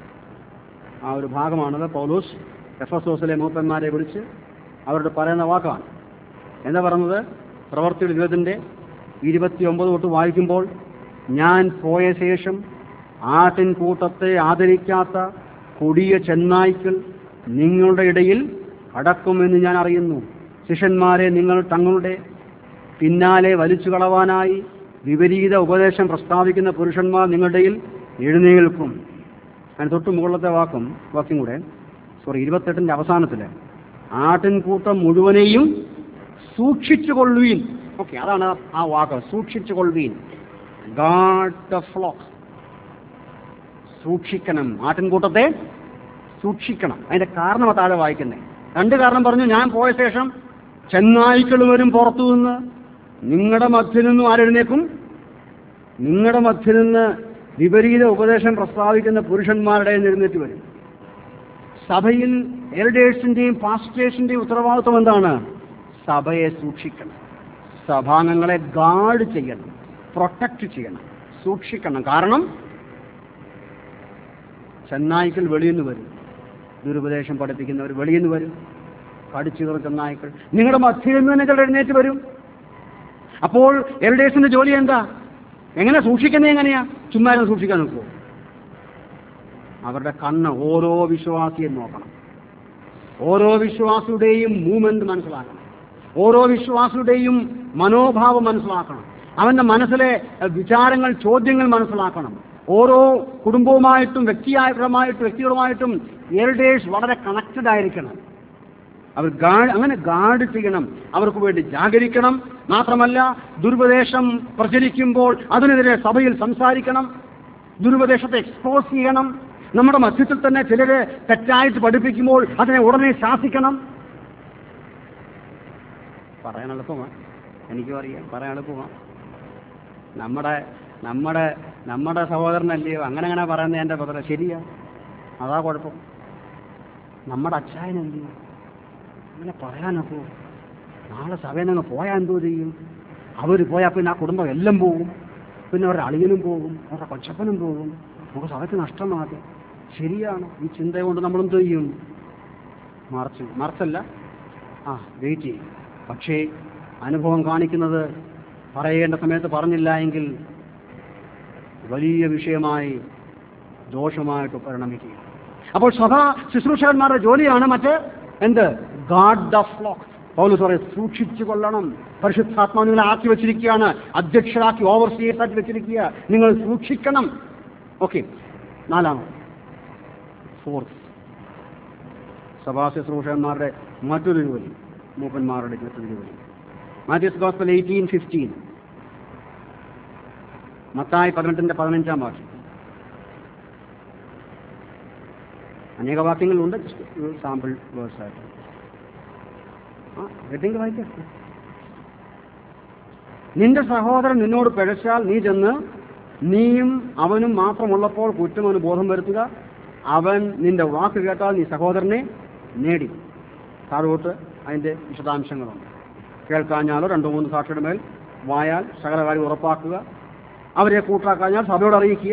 ആ ഒരു ഭാഗമാണത് പൗലോസ് എഫസോസിലെ മൂപ്പന്മാരെ വിളിച്ച് അവരോട് പറയുന്ന വാക്കാണ് എന്താ പറഞ്ഞത് പ്രവർത്തികൾ ഇരുപതിൻ്റെ ഇരുപത്തി ഒമ്പത് തൊട്ട് വായിക്കുമ്പോൾ ഞാൻ പോയ ശേഷം ആട്ടിൻ കൂട്ടത്തെ ആദരിക്കാത്ത കൊടിയ ചെന്നായ്ക്കൾ നിങ്ങളുടെ ഇടയിൽ കടക്കുമെന്ന് ഞാൻ അറിയുന്നു ശിഷ്യന്മാരെ നിങ്ങൾ തങ്ങളുടെ പിന്നാലെ വലിച്ചു കളവാനായി വിപരീത ഉപദേശം പ്രസ്താവിക്കുന്ന പുരുഷന്മാർ നിങ്ങളുടെ ഇടയിൽ എഴുന്നേൽക്കും അതിന് തൊട്ട് മുകളിലത്തെ വാക്കും വാക്യം കൂടെ സോറി ഇരുപത്തെട്ടിൻ്റെ അവസാനത്തിൽ ആട്ടിൻകൂട്ടം മുഴുവനെയും സൂക്ഷിച്ചു കൊള്ളുവീൻ ഓക്കെ അതാണ് ആ വാക്ക് സൂക്ഷിച്ചു കൊള്ളുവീൻ ഗാഡ് ദ ഫ്ലോക്ക് സൂക്ഷിക്കണം ആട്ടിൻകൂട്ടത്തെ സൂക്ഷിക്കണം അതിന്റെ കാരണം താഴെ വായിക്കുന്നേ രണ്ട് കാരണം പറഞ്ഞു ഞാൻ പോയ ശേഷം ചെന്നായ്ക്കൾ വരും പുറത്തു നിന്ന് നിങ്ങളുടെ മധ്യ നിന്നും ആരെഴുന്നേക്കും നിങ്ങളുടെ മധ്യ നിന്ന് വിപരീത ഉപദേശം പ്രസ്താവിക്കുന്ന പുരുഷന്മാരുടെ എഴുന്നേറ്റ് വരും സഭയിൽ എൽഡേഴ്സിന്റെയും പാസ്റ്റേഴ്സിന്റെയും ഉത്തരവാദിത്വം എന്താണ് സഭയെ സൂക്ഷിക്കണം സഭാംഗങ്ങളെ ഗാർഡ് ചെയ്യണം പ്രൊട്ടക്റ്റ് ചെയ്യണം സൂക്ഷിക്കണം കാരണം ചെന്നായ്ക്കൾ വെളിയിൽ നിന്ന് വരും ദുരുപദേശം പഠിപ്പിക്കുന്നവർ വെളിയിൽ നിന്ന് വരും കടിച്ചു കയറും ചെന്നായ്ക്കൾ നിങ്ങളുടെ മധ്യയിൽ നിന്ന് തന്നെ ചിലർ എഴുന്നേറ്റ് വരും അപ്പോൾ എൽഡേഴ്സിന്റെ ജോലി എന്താ എങ്ങനെ സൂക്ഷിക്കുന്നത് എങ്ങനെയാ ചുമ്മാ ഇരുന്ന് സൂക്ഷിക്കാൻ നോക്കുമോ അവരുടെ കണ്ണ് ഓരോ വിശ്വാസിയും നോക്കണം ഓരോ വിശ്വാസിയുടെയും മൂവ്മെന്റ് മനസ്സിലാക്കണം ഓരോ വിശ്വാസിയുടെയും മനോഭാവം മനസ്സിലാക്കണം അവന്റെ മനസ്സിലെ എഹ്, വിചാരങ്ങൾ ചോദ്യങ്ങൾ മനസ്സിലാക്കണം ഓരോ കുടുംബവുമായിട്ടും വ്യക്തിപരമായിട്ടും വ്യക്തികളുമായിട്ടും എൽഡേഴ്സ് വളരെ കണക്റ്റഡ് ആയിരിക്കണം അവർ ഗാഡ് അങ്ങനെ ഗാർഡ് ചെയ്യണം അവർക്ക് വേണ്ടി ജാഗരിക്കണം മാത്രമല്ല ദുരുപദേശം പ്രചരിക്കുമ്പോൾ അതിനെതിരെ സഭയിൽ സംസാരിക്കണം ദുരുപദേശത്തെ എക്സ്പോസ് ചെയ്യണം നമ്മുടെ മധ്യത്തിൽ തന്നെ ചിലരെ തെറ്റായിട്ട് പഠിപ്പിക്കുമ്പോൾ അതിനെ ഉടനെ ശാസിക്കണം പറയാൻ എളുപ്പമാണ് എനിക്കും അറിയാം പറയാൻ എളുപ്പമാണ് നമ്മുടെ നമ്മുടെ നമ്മുടെ സഹോദരനല്ലയോ അങ്ങനെ അങ്ങനെ പറയുന്നത് എൻ്റെ പത്ര ശരിയാ അതാ കുഴപ്പം നമ്മുടെ അച്ചായനല്ലയോ അങ്ങനെ പറയാനൊക്കെ നാളെ സഭയിൽ നിന്ന് പോയാൽ എന്തോ ചെയ്യും അവർ പോയാൽ പിന്നെ ആ കുടുംബം എല്ലാം പോകും പിന്നെ അവരുടെ അളിയനും പോകും അവരുടെ കൊച്ചപ്പനും പോകും നമുക്ക് സഭയ്ക്ക് നഷ്ടമാകും ശരിയാണ് ഈ ചിന്ത കൊണ്ട് നമ്മളെന്ത് ചെയ്യും മറച്ചു മറച്ചല്ല ആ വെയിറ്റ് ചെയ്യും പക്ഷേ അനുഭവം കാണിക്കുന്നത് പറയേണ്ട സമയത്ത് പറഞ്ഞില്ല എങ്കിൽ വലിയ വിഷയമായി ദോഷമായിട്ട് പരിണമിക്കുക അപ്പോൾ സഭ ശുശ്രൂഷകന്മാരുടെ ജോലിയാണ് മറ്റ് എന്ത് ഗാഡ് ദ ഫ്ലോക്ക് പൗലോസ് പറയും സൂക്ഷിച്ചു കൊള്ളണം പരിശുദ്ധാത്മാവ് നിങ്ങളെ ആക്കി വെച്ചിരിക്കുകയാണ് അധ്യക്ഷരാക്കി ഓവർസിയേഴ്സ് ആക്കി വെച്ചിരിക്കുക നിങ്ങൾ സൂക്ഷിക്കണം ഓക്കെ നാലാമത് ഫോർത്ത് സഭാ ശുശ്രൂഷകന്മാരുടെ മറ്റൊരു ജോലി മൂപ്പന്മാരുടെ മറ്റൊരു ജോലി മാത്യൂസ് ഗോസ്പൽ എയ്റ്റീൻ ഫിഫ്റ്റീൻ മത്തായി പതിനെട്ടിന്റെ പതിനഞ്ചാം വാക്യം അനേക വാക്യങ്ങളുണ്ട് ജസ്റ്റ് ഒരു സാമ്പിൾ വേഴ്സായിട്ട് ആ ഹെഡിങ് വായിക്കാം നിന്റെ സഹോദരൻ നിന്നോട് പിഴച്ചാൽ നീ ചെന്ന് നീയും അവനും മാത്രമുള്ളപ്പോൾ കുറ്റം അവന് ബോധം വരുത്തുക അവൻ നിന്റെ വാക്ക് കേട്ടാൽ നീ സഹോദരനെ നേടി താഴോട്ട് അതിൻ്റെ വിശദാംശങ്ങളുണ്ട് കേൾക്കാഞ്ഞാലോ രണ്ടു മൂന്ന് സാക്ഷിയുടെ മേൽ വായാൽ സകല കാര്യം ഉറപ്പാക്കുക അവരെ കൂട്ടാക്കാഞ്ഞാൽ സഭയോട് അറിയിക്കുക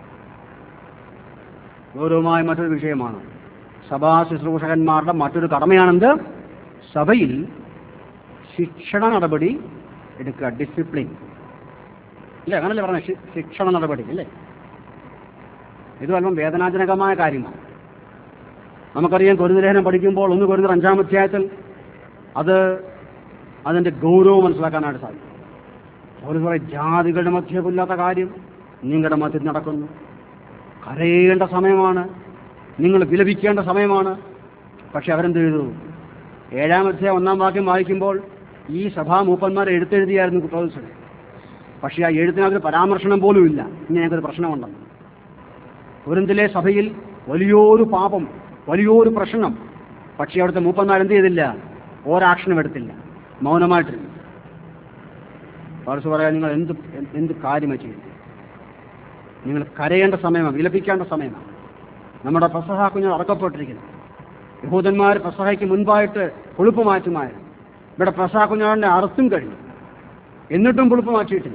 ഗൗരവമായ മറ്റൊരു വിഷയമാണ് സഭാ ശുശ്രൂഷകന്മാരുടെ മറ്റൊരു കടമയാണെന്ത് സഭയിൽ ശിക്ഷണ നടപടി എടുക്കുക ഡിസിപ്ലിൻ ഇല്ലേ അങ്ങനല്ലേ പറഞ്ഞ ശിക്ഷണ നടപടി അല്ലേ ഇത് അല്പം വേദനാജനകമായ കാര്യമാണ് നമുക്കറിയാം കൊരുതലേഖനം പഠിക്കുമ്പോൾ ഒന്ന് കൊരുതർ അഞ്ചാം അധ്യായത്തിൽ അത് അതിൻ്റെ ഗൗരവം മനസ്സിലാക്കാനായിട്ട് സാധിക്കും ഒരു പറയും ജാതികളുടെ മധ്യമില്ലാത്ത കാര്യം നിങ്ങളുടെ മധ്യത്തിൽ നടക്കുന്നു കരയേണ്ട സമയമാണ് നിങ്ങൾ വിലപിക്കേണ്ട സമയമാണ് പക്ഷെ അവരെന്ത് ചെയ്തു ഏഴാം അധ്യായം ഒന്നാം വാക്യം വായിക്കുമ്പോൾ ഈ സഭാ മൂപ്പന്മാരെ എഴുത്തെഴുതിയായിരുന്നു കുറ്റോത്സവം പക്ഷേ ആ എഴുത്തിനകത്ത് പരാമർശനം പോലും ഇല്ല ഇങ്ങനെയൊക്കെ പ്രശ്നമുണ്ടെന്ന് കുരുന്തിലെ സഭയിൽ വലിയൊരു പാപം വലിയൊരു പ്രശ്നം പക്ഷേ അവിടുത്തെ മൂപ്പന്മാർ എന്ത് ചെയ്തില്ല ഒരാക്ഷനും എടുത്തില്ല മൗനമായിട്ടിരുന്നു പാർസ് പറയാൻ നിങ്ങൾ എന്ത് എന്ത് കാര്യമാണ് ചെയ്യുന്നത് നിങ്ങൾ കരയേണ്ട സമയമാണ് വിലപിക്കേണ്ട സമയമാണ് നമ്മുടെ പ്രസഹ കുഞ്ഞ് അറക്കപ്പെട്ടിരിക്കുന്നു യഹൂദന്മാർ പ്രസഹയ്ക്ക് മുൻപായിട്ട് പുളിപ്പ് മാറ്റുമായിരുന്നു ഇവിടെ പ്രസഹ കുഞ്ഞാടിനെ അറുത്തും കഴിഞ്ഞു എന്നിട്ടും പുളിപ്പ് മാറ്റിയിട്ടില്ല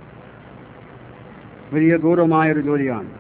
വലിയ ഗൗരവമായൊരു ജോലിയാണ്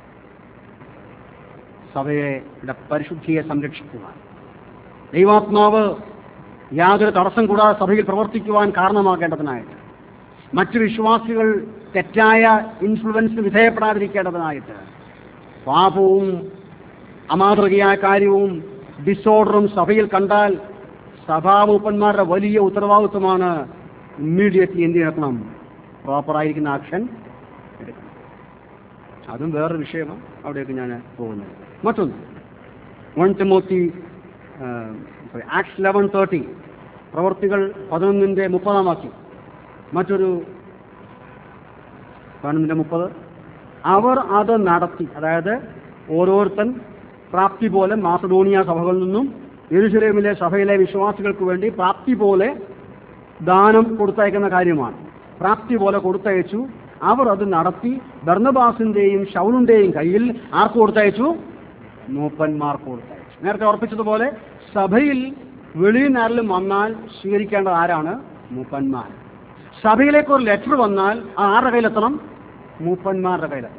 സഭയുടെ പരിശുദ്ധിയെ സംരക്ഷിക്കുവാൻ ദൈവാത്മാവ് യാതൊരു തടസ്സം കൂടാതെ സഭയിൽ പ്രവർത്തിക്കുവാൻ കാരണമാകേണ്ടതിനായിട്ട് മറ്റു വിശ്വാസികൾ തെറ്റായ ഇൻഫ്ലുവൻസിന് വിധേയപ്പെടാതിരിക്കേണ്ടതിനായിട്ട് പാപവും അമാതൃകയായ കാര്യവും ഡിസോർഡറും സഭയിൽ കണ്ടാൽ സഭാമൂപ്പന്മാരുടെ വലിയ ഉത്തരവാദിത്വമാണ് ഇമ്മീഡിയറ്റ്ലി എന്ത് ചെയ്യണം പ്രോപ്പറായിരിക്കുന്ന ആക്ഷൻ എടുക്കണം അതും വേറൊരു വിഷയമാണ് അവിടേക്ക് ഞാൻ പോകുന്നത് മറ്റൊന്ന് one Timothy Acts eleven thirty പ്രവർത്തികൾ പതിനൊന്നിൻ്റെ മുപ്പതാം വാക്യം മറ്റൊരു പതിനൊന്നിൻ്റെ മുപ്പത് അവർ അത് നടത്തി അതായത് ഓരോരുത്തൻ പ്രാപ്തി പോലെ മാസഡോണിയ സഭകളിൽ നിന്നും യെരുശലേമിലെ സഭയിലെ വിശ്വാസികൾക്ക് വേണ്ടി പ്രാപ്തി പോലെ ദാനം കൊടുത്തയക്കുന്ന കാര്യമാണ് പ്രാപ്തി പോലെ കൊടുത്തയച്ചു അവർ അത് നടത്തി ബർണബാസിന്റെയും ഷൗലിന്റെയും കയ്യിൽ ആർക്ക് കൊടുത്തയച്ചു മൂപ്പന്മാർക്ക് കൊടുത്തയച്ചു നേരത്തെ ഉറപ്പിച്ചതുപോലെ സഭയിൽ വെളിയിൽ നിന്നാരെങ്കിലും വന്നാൽ സ്വീകരിക്കേണ്ടത് ആരാണ് മൂപ്പന്മാർ സഭയിലേക്ക് ഒരു ലെറ്റർ വന്നാൽ അത് ആരുടെ കയ്യിലെത്തണം മൂപ്പന്മാരുടെ കയ്യിലെത്തണം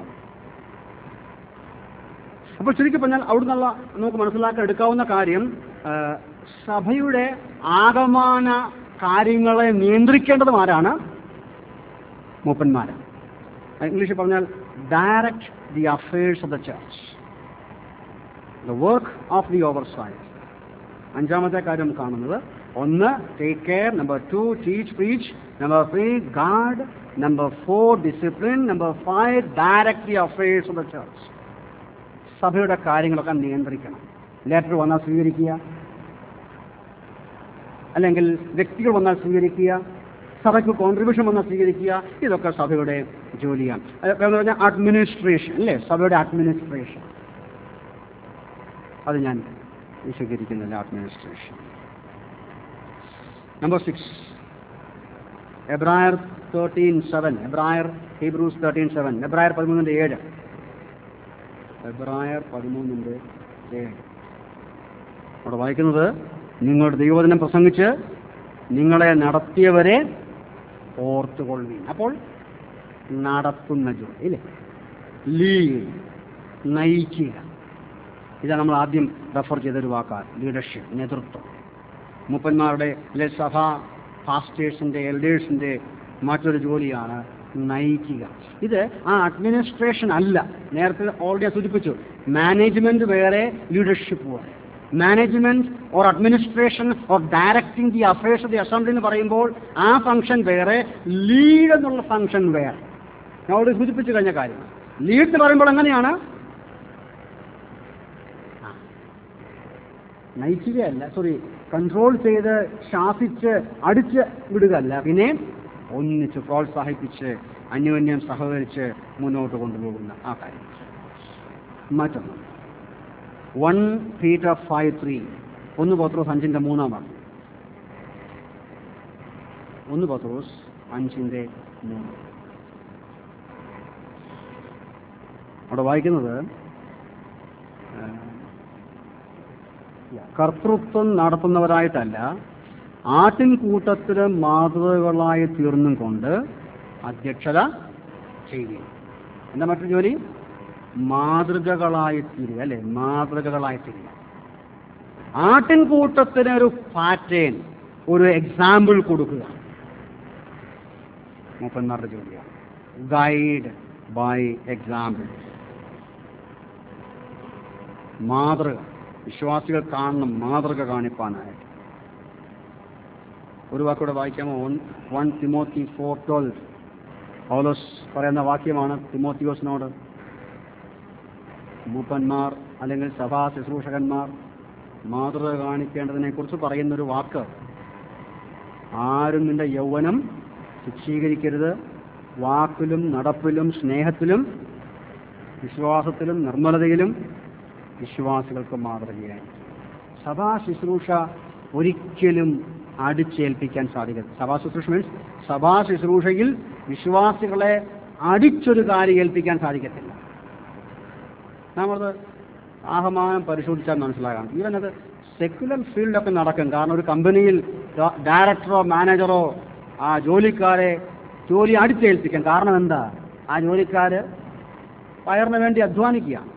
അപ്പോൾ ചുരുക്കി പറഞ്ഞാൽ അവിടെ നിന്നുള്ള നമുക്ക് മനസ്സിലാക്കാൻ എടുക്കാവുന്ന കാര്യം ആ, സഭയുടെ ആകമാന കാര്യങ്ങളെ നിയന്ത്രിക്കേണ്ടതും ആരാണ് മൂപ്പന്മാർ ഇംഗ്ലീഷിൽ പറഞ്ഞാൽ direct the affairs of the church the work of the oversight അഞ്ചാമത്തെ കാര്യം കാണുന്നത് ഒന്ന് take care number two teach preach number three guard number four discipline number five direct the affairs of the church സഭയുടെ കാര്യങ്ങളൊക്കെ നിയന്ത്രിക്കണം letter വന്നാൽ സ്വീകരിക്കുക അല്ലെങ്കിൽ വ്യക്തികൾ വന്നാൽ സ്വീകരിക്കുക സഭയ്ക്ക് കോൺട്രിബ്യൂഷൻ വന്നാൽ സ്വീകരിക്കുക ഇതൊക്കെ സഭയുടെ ജോലിയാണ് അത് എന്ന് പറഞ്ഞാൽ അഡ്മിനിസ്ട്രേഷൻ അല്ലേ സഭയുടെ അഡ്മിനിസ്ട്രേഷൻ അത് ഞാൻ വിശദീകരിക്കുന്നില്ല അഡ്മിനിസ്ട്രേഷൻ നമ്പർ സിക്സ് എബ്രായർ തേർട്ടീൻ സെവൻ എബ്രായർ ഹീബ്രൂസ് തേർട്ടീൻ സെവൻ എബ്രായർ പതിമൂന്നിൻ്റെ ഏഴ് എബ്രായർ പതിമൂന്നിൻ്റെ ഏഴ് അവിടെ വായിക്കുന്നത് നിങ്ങളുടെ ദൈവവചനം പ്രസംഗിച്ച് നിങ്ങളെ നടത്തിയവരെ ഓർത്തുകൊള്ളി അപ്പോൾ നടത്തുന്ന ജോലി ഇല്ലേ ലീഡ് നയിക്കുക ഇതാണ് നമ്മൾ ആദ്യം റെഫർ ചെയ്തൊരു വാക്കാണ് ലീഡർഷിപ്പ് നേതൃത്വം മൂപ്പന്മാരുടെ അല്ലെ സഭ ഫാസ്റ്റേഴ്സിൻ്റെ എൽഡേഴ്സിൻ്റെ മറ്റൊരു ജോലിയാണ് നയിക്കുക ഇത് ആ അഡ്മിനിസ്ട്രേഷൻ അല്ല നേരത്തെ ഓൾറെഡി സൂചിപ്പിച്ചു മാനേജ്മെന്റ് വേറെ ലീഡർഷിപ്പ് വേറെ management or administration or directing the affairs of the assembly എന്ന് പറയുമ്പോൾ ആ ഫംഗ്ഷൻ വേറെ ലീഡ് എന്നുള്ള ഫംഗ്ഷൻ വേറെ ഞാൻ ഓൾറെഡി സൂചിപ്പിച്ചു കഴിഞ്ഞ കാര്യം ലീഡ് എന്ന് പറയുമ്പോൾ എങ്ങനെയാണ് ആ. നയിക്കുകയല്ല സോറി കൺട്രോൾ ചെയ്ത് ശാസിച്ച് അടിച്ച് വിടുകയല്ല പിന്നെ ഒന്നിച്ച് പ്രോത്സാഹിപ്പിച്ച് അന്യോന്യം സഹകരിച്ച് മുന്നോട്ട് കൊണ്ടുപോകുന്ന ആ കാര്യം മറ്റൊന്ന് വൺ പീറ്റർ ഫൈവ് ത്രീ ഒന്ന് പത്രോസ് അഞ്ചിൻ്റെ മൂന്നാമാണ് ഒന്ന് പത്രോസ് അഞ്ചിൻ്റെ മൂന്ന് അവിടെ വായിക്കുന്നത് ആ, കർത്തൃത്വം നടത്തുന്നവരായിട്ടല്ല ആട്ടിൻകൂട്ടത്തിന് മാതൃകകളായി തീർന്നും കൊണ്ട് അധ്യക്ഷത ചെയ്യുക എന്താ മറ്റൊരു ജോലി മാതൃകകളായി തീരുക അല്ലെ മാതൃകകളായി തീരുക ആട്ടിൻകൂട്ടത്തിന് ഒരു പാറ്റേൺ ഒരു എക്സാമ്പിൾ കൊടുക്കുക മൂപ്പന്മാരുടെ ജോലിയാണ് ഗൈഡ് ബൈ എക്സാമ്പിൾ മാതൃക വിശ്വാസികൾ കാണണം മാതൃക കാണിപ്പാനായിട്ട് ഒരു വാക്കൂടെ വായിക്കാമോ വൺ തിമോത്തി ഫോർ ട്വൽവ് പൗലോസ് പറയുന്ന വാക്യമാണ് തിമോത്തിയോസിനോട് മൂപ്പന്മാർ അല്ലെങ്കിൽ സഭാ ശുശ്രൂഷകന്മാർ മാതൃക കാണിക്കേണ്ടതിനെ കുറിച്ച് പറയുന്നൊരു വാക്ക് ആരും നിന്റെ യൗവനം ശിക്ഷീകരിക്കരുത് വാക്കിലും നടപ്പിലും സ്നേഹത്തിലും വിശ്വാസത്തിലും നിർമ്മലതയിലും വിശ്വാസികൾക്ക് മാതൃകയായി സഭാ ശുശ്രൂഷ ഒരിക്കലും അടിച്ചേൽപ്പിക്കാൻ സാധിക്കരുത് സഭാ ശുശ്രൂഷ മീൻസ് സഭാ ശുശ്രൂഷയിൽ വിശ്വാസികളെ അടിച്ചൊരു കാര്യം ഏൽപ്പിക്കാൻ സാധിക്കത്തില്ല നമ്മളത് ആഹ്മാനം പരിശോധിച്ചാൽ മനസ്സിലാകാം ഈവൻ അത് സെക്യുലർ ഫീൽഡൊക്കെ നടക്കും കാരണം ഒരു കമ്പനിയിൽ ഡയറക്ടറോ മാനേജറോ ആ ജോലിക്കാരെ ജോലി അടിച്ചേൽപ്പിക്കാം കാരണം എന്താ ആ ജോലിക്കാര് പയറിന് വേണ്ടി അധ്വാനിക്കുകയാണ്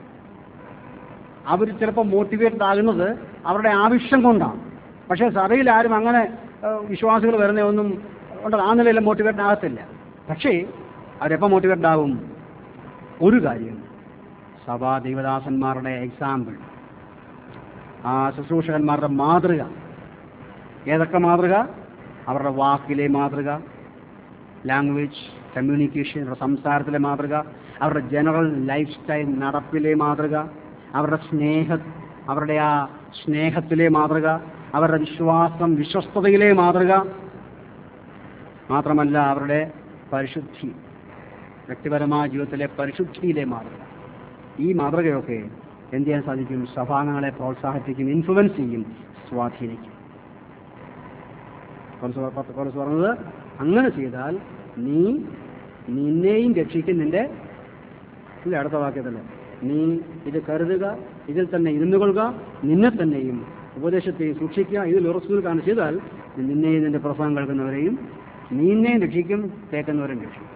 അവർ ചിലപ്പോൾ മോട്ടിവേറ്റഡ് ആകുന്നത് അവരുടെ ആവശ്യം കൊണ്ടാണ് പക്ഷേ സഭയിൽ ആരും അങ്ങനെ ഏഹ്, വിശ്വാസികൾ വരുന്ന ഒന്നും ഉണ്ടല്ലോ ആ നിലയിൽ മോട്ടിവേറ്റഡ് ആകത്തില്ല പക്ഷേ അവരെപ്പോൾ മോട്ടിവേറ്റഡ് ആകും ഒരു കാര്യം സഭാ ദൈവദാസന്മാരുടെ എക്സാമ്പിൾ ആ ശുശ്രൂഷകന്മാരുടെ മാതൃക ഏതൊക്കെ മാതൃക അവരുടെ വാക്കിലെ മാതൃക ലാംഗ്വേജ് കമ്മ്യൂണിക്കേഷൻ അവരുടെ സംസാരത്തിലെ മാതൃക അവരുടെ ജനറൽ ലൈഫ് സ്റ്റൈൽ നടപ്പിലെ മാതൃക അവരുടെ സ്നേഹ അവരുടെ ആ സ്നേഹത്തിലെ മാതൃക അവരുടെ വിശ്വാസം വിശ്വസ്തതയിലെ മാതൃക മാത്രമല്ല അവരുടെ പരിശുദ്ധി വ്യക്തിപരമായ ജീവിതത്തിലെ പരിശുദ്ധിയിലെ മാതൃക ഈ മാതൃകയൊക്കെ എന്ത് ചെയ്യാൻ സാധിക്കും സഭാംഗങ്ങളെ പ്രോത്സാഹിപ്പിക്കും ഇൻഫ്ലുവൻസ് ചെയ്യും സ്വാധീനിക്കും കുറച്ച് പത്ത് കുറച്ച് പറഞ്ഞത് അങ്ങനെ ചെയ്താൽ നീ നിന്നെയും രക്ഷിക്കും നിന്റെ ഇല്ല അടുത്ത വാക്യത്തില് നീ ഇത് കരുതുക ഇതിൽ തന്നെ ഇരുന്നു കൊള്ളുക നിന്നെ തന്നെയും ഉപദേശത്തെയും സൂക്ഷിക്കുക ഇതിൽ ഉറച്ചു നിൽക്കാണ് ചെയ്താൽ നിന്നെയും നിന്റെ പ്രസംഗം കേൾക്കുന്നവരെയും നിന്നെയും രക്ഷിക്കും കേൾക്കുന്നവരെയും രക്ഷിക്കും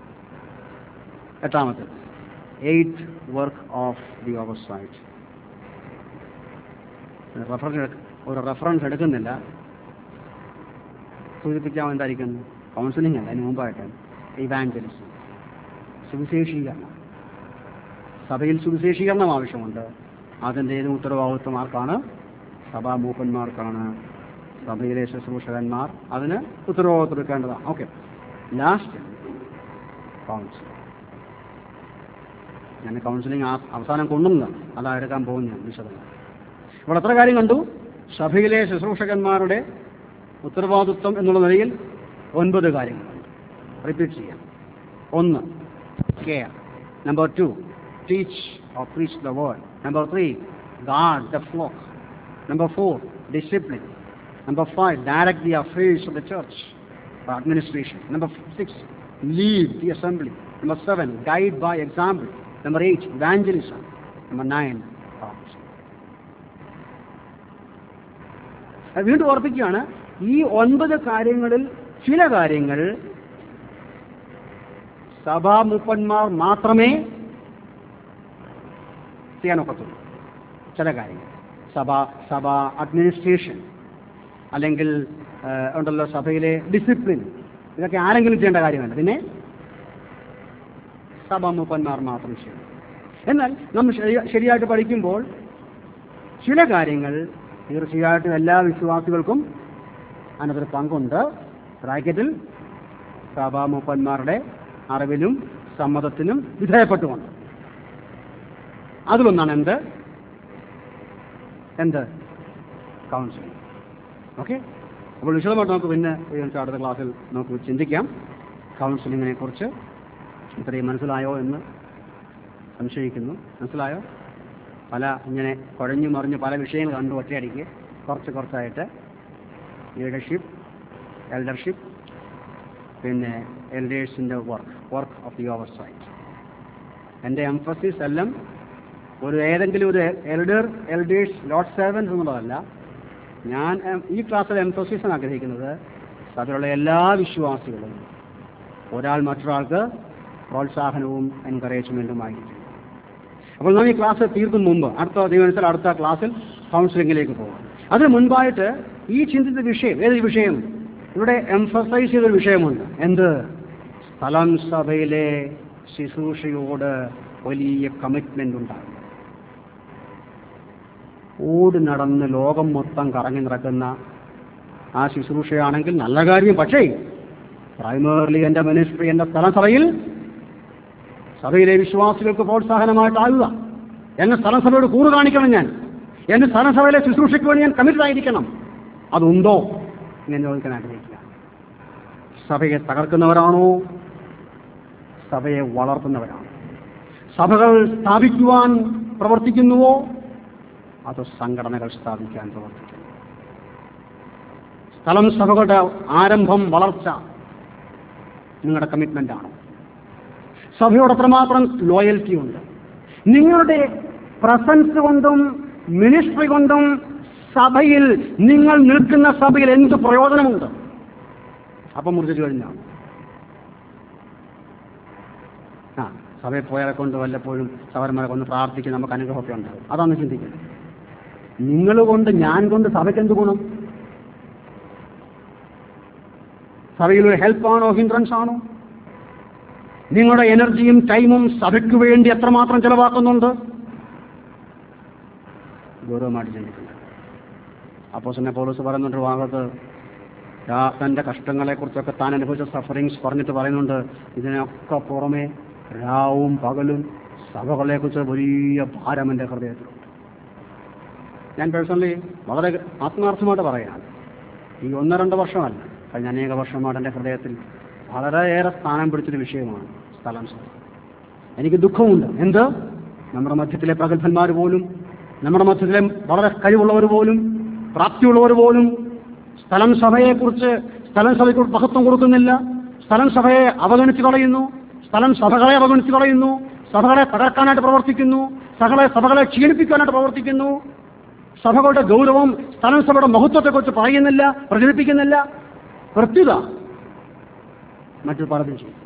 എട്ടാമത്തെ eight work of the oversight reference ഒരു റെഫറൻസ് എടുക്കുന്നില്ല സൂചിപ്പിക്കാൻ എന്തായിരിക്കും കൗൺസിലിംഗ് അല്ല അതിന് മുമ്പായിട്ട് ഇവാഞ്ചലിസം സുവിശേഷീകരണം സഭയിൽ സുവിശേഷീകരണം ആവശ്യമുണ്ട് അതിൻ്റെ ഏത് ഉത്തരവാദിത്വം ആർക്കാണ് സഭാ മൂപ്പന്മാർക്കാണ് സഭയിലെ ശുശ്രൂഷകന്മാർ അതിന് ഉത്തരവാദിത്വം എടുക്കേണ്ടതാണ് ഓക്കെ ലാസ്റ്റ് കൗൺസിൽ ഞാൻ കൗൺസിലിംഗ് അവസാനം കൊണ്ടുവന്നതാണ് അതാ എടുക്കാൻ പോകുന്നത് വിശദമായി ഇവിടെ എത്ര കാര്യം കണ്ടു സഭയിലെ ശുശ്രൂഷകന്മാരുടെ ഉത്തരവാദിത്വം എന്നുള്ള നിലയിൽ ഒൻപത് കാര്യങ്ങളുണ്ട് റിപ്പീറ്റ് ചെയ്യാം ഒന്ന് care number two teach or preach the word number three guard the flock number four discipline number five direct the affairs of the church administration. Number six, lead the assembly. Number seven, guide by example. Number eight, evangelism. Number nine, prophecy. അത് വീണ്ടും ഓർപ്പിക്കുകയാണ് ഈ ഒൻപത് കാര്യങ്ങളിൽ ചില കാര്യങ്ങൾ സഭാമുപ്പന്മാർ മാത്രമേ ചെയ്യാനൊക്കത്തുള്ളൂ ചില കാര്യങ്ങൾ സഭ സഭ അഡ്മിനിസ്ട്രേഷൻ അല്ലെങ്കിൽ ആ, ഉണ്ടല്ലോ സഭയിലെ ഡിസിപ്ലിൻ ഇതൊക്കെ ആരെങ്കിലും ചെയ്യേണ്ട കാര്യമല്ല പിന്നെ സഭാമുപ്പന്മാർ മാത്രം ചെയ്യണം എന്നാൽ നമ്മൾ ശരി- ശരിയായിട്ട് പഠിക്കുമ്പോൾ ചില കാര്യങ്ങൾ തീർച്ചയായിട്ടും എല്ലാ വിശ്വാസികൾക്കും അതിനകത്തൊരു പങ്കുണ്ട് ബ്രാക്കറ്റിൽ സഭാമുപ്പന്മാരുടെ അറിവിലും സമ്മതത്തിനും വിധേയപ്പെട്ടുകൊണ്ട് അതിലൊന്നാണ് എന്ത് എന്ത് കൗൺസിലിംഗ് ഓക്കെ അപ്പോൾ വിശദമായിട്ട് നമുക്ക് പിന്നെ ഇതിനകത്ത് അടുത്ത ക്ലാസ്സിൽ നമുക്ക് ചിന്തിക്കാം കൗൺസിലിങ്ങിനെ കുറിച്ച് ഇത്രയും മനസ്സിലായോ എന്ന് സംശയിക്കുന്നു മനസ്സിലായോ പല ഇങ്ങനെ കുഴഞ്ഞു മറിഞ്ഞ് പല വിഷയങ്ങൾ കണ്ടു ഒറ്റയടിക്ക് കുറച്ച് കുറച്ചായിട്ട് ലീഡർഷിപ്പ് എൽഡർഷിപ്പ് പിന്നെ എൽഡേഴ്സിൻ്റെ work work of the oversight എൻ്റെ എംഫസിസ് എല്ലാം ഒരു ഏതെങ്കിലും ഒരു എൽഡർ എൽഡേഴ്സ് ലോഡ് സെർവൻസ് എന്നുള്ളതല്ല ഞാൻ എം, ഈ ക്ലാസ്സിൽ എംഫോസിസ് ആഗ്രഹിക്കുന്നത് സഭയിലുള്ള എല്ലാ വിശ്വാസികളും ഒരാൾ മറ്റൊരാൾക്ക് പ്രോത്സാഹനവും എൻകറേജ്മെൻറ്റുമായിരിക്കും അപ്പോൾ നാം ഈ ക്ലാസ് തീർക്കും മുമ്പ് അടുത്ത ദിവസത്തിൽ അടുത്ത ക്ലാസ്സിൽ കൗൺസിലിംഗിലേക്ക് പോകും അതിന് മുൻപായിട്ട് ഈ ചിന്തിച്ച വിഷയം ഏത് വിഷയം ഇവിടെ എംഫസൈസ് ചെയ്തൊരു വിഷയമുണ്ട് എന്ത് സ്ഥലം സഭയിലെ ശുശ്രൂഷയോട് വലിയ കമ്മിറ്റ്മെന്റ് ഉണ്ടാകും ഓടി നടന്ന് ലോകം മൊത്തം കറങ്ങി നടക്കുന്ന ആ ശുശ്രൂഷയാണെങ്കിൽ നല്ല കാര്യം പക്ഷേ പ്രൈമറിലി എൻ്റെ മിനിസ്ട്രി എൻ്റെ സ്ഥലം സഭയിൽ സഭയിലെ വിശ്വാസികൾക്ക് പ്രോത്സാഹനമായിട്ടാകുക എന്നെ സ്ഥലസഭയോട് കൂറ് കാണിക്കണം ഞാൻ എന്റെ സ്ഥലസഭയിലെ ശുശ്രൂഷയ്ക്ക് വേണ്ടി ഞാൻ കമ്മിറ്റഡ് ആയിരിക്കണം അതുണ്ടോ ഞാൻ ചോദിക്കാൻ ആഗ്രഹിക്കുക സഭയെ തകർക്കുന്നവരാണോ സഭയെ വളർത്തുന്നവരാണോ സഭകൾ സ്ഥാപിക്കുവാൻ പ്രവർത്തിക്കുന്നുവോ അതോ സംഘടനകൾ സ്ഥാപിക്കാൻ പ്രവർത്തിക്കുന്നു സ്ഥലം സഭകളുടെ ആരംഭം വളർച്ച നിങ്ങളുടെ കമ്മിറ്റ്മെന്റ് ആണോ സഭയോട് അത്രമാത്രം ലോയൽറ്റി ഉണ്ട് നിങ്ങളുടെ പ്രസൻസ് കൊണ്ടും മിനിസ്ട്രി കൊണ്ടും സഭയിൽ നിങ്ങൾ നിൽക്കുന്ന സഭയിൽ എന്ത് പ്രയോജനമുണ്ട് അപ്പം മുറിച്ചു കഴിഞ്ഞാണ് ആ സഭയിൽ പോയാലെ കൊണ്ട് വല്ലപ്പോഴും സവർമാരെ കൊണ്ട് പ്രാർത്ഥിക്കും നമുക്ക് അനുഗ്രഹമൊക്കെ ഉണ്ടാകും അതാണ് ചിന്തിക്കുന്നത് നിങ്ങൾ കൊണ്ട് ഞാൻ കൊണ്ട് സഭയ്ക്ക് എന്ത് ഗുണം സഭയിൽ ഒരു ഹെൽപ്പാണോ ഹിൻഡ്രൻസ് ആണോ നിങ്ങളുടെ എനർജിയും ടൈമും സഭയ്ക്ക് വേണ്ടി എത്രമാത്രം ചെലവാക്കുന്നുണ്ട് ഗൗരവമായിട്ട് ചിന്തിക്കുന്നത് അപ്പോൾ തന്നെ പോലീസ് പറയുന്നുണ്ട് ഒരു ഭാഗത്ത് രാ- തൻ്റെ കഷ്ടങ്ങളെക്കുറിച്ചൊക്കെ താൻ അനുഭവിച്ച സഫറിങ്സ് പറഞ്ഞിട്ട് പറയുന്നുണ്ട് ഇതിനൊക്കെ പുറമെ രാവും പകലും സഭകളെക്കുറിച്ച് വലിയ ഭാരം എൻ്റെ ഹൃദയത്തിലുണ്ട് ഞാൻ പേഴ്സണലി വളരെ ആത്മാർത്ഥമായിട്ട് പറയുകയാണ് ഈ ഒന്ന് രണ്ട് വർഷമല്ല കഴിഞ്ഞ അനേക വർഷമായിട്ട് എൻ്റെ ഹൃദയത്തിൽ വളരെയേറെ സ്ഥാനം പിടിച്ചൊരു വിഷയമാണ് സ്ഥലം സഭ എനിക്ക് ദുഃഖമുണ്ട് എന്ത് നമ്മുടെ മധ്യത്തിലെ പ്രഗത്ഭന്മാർ പോലും നമ്മുടെ മധ്യത്തിലെ വളരെ കഴിവുള്ളവർ പോലും പ്രാപ്തിയുള്ളവർ പോലും സ്ഥലം സഭയെക്കുറിച്ച് സ്ഥലം സഭയ്ക്ക് മഹത്വം കൊടുക്കുന്നില്ല സ്ഥലം സഭയെ അവഗണിച്ച് കളയുന്നു സ്ഥലം സഭകളെ അവഗണിച്ച് കളയുന്നു സഭകളെ തകർക്കാനായിട്ട് പ്രവർത്തിക്കുന്നു സഭകളെ സഭകളെ ക്ഷീണിപ്പിക്കാനായിട്ട് പ്രവർത്തിക്കുന്നു സഭകളുടെ ഗൗരവം സ്ഥലം സഭയുടെ മഹത്വത്തെക്കുറിച്ച് പറയുന്നില്ല പ്രചരിപ്പിക്കുന്നില്ല പ്രത്യുത മറ്റു പലതും ചെയ്യും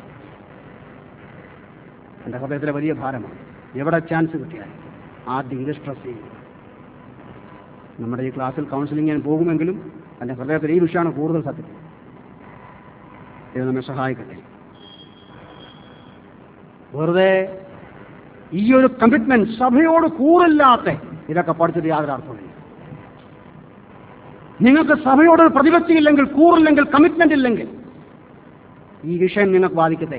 എൻ്റെ ഹൃദയത്തിലെ വലിയ ഭാരമാണ് എവിടെ ചാൻസ് കിട്ടിയാൽ ആദ്യം ഇത് സ്ട്രെസ് ചെയ്യും നമ്മുടെ ഈ ക്ലാസ്സിൽ കൗൺസിലിംഗ് ഞാൻ പോകുമെങ്കിലും എൻ്റെ ഹൃദയത്തിൽ ഈ വിഷയമാണ് കൂടുതൽ സത്യം ഇത് നമ്മെ സഹായിക്കട്ടെ വെറുതെ ഈ ഒരു കമ്മിറ്റ്മെന്റ് സഭയോട് കൂറില്ലാത്ത ഇതൊക്കെ പഠിച്ചിട്ട് യാതൊരു അർത്ഥമില്ല നിങ്ങൾക്ക് സഭയോട് പ്രതിപത്തിയില്ലെങ്കിൽ കൂറില്ലെങ്കിൽ കമ്മിറ്റ്മെന്റ് ഇല്ലെങ്കിൽ ഈ വിഷയം നിങ്ങൾക്ക് ബാധിക്കത്തെ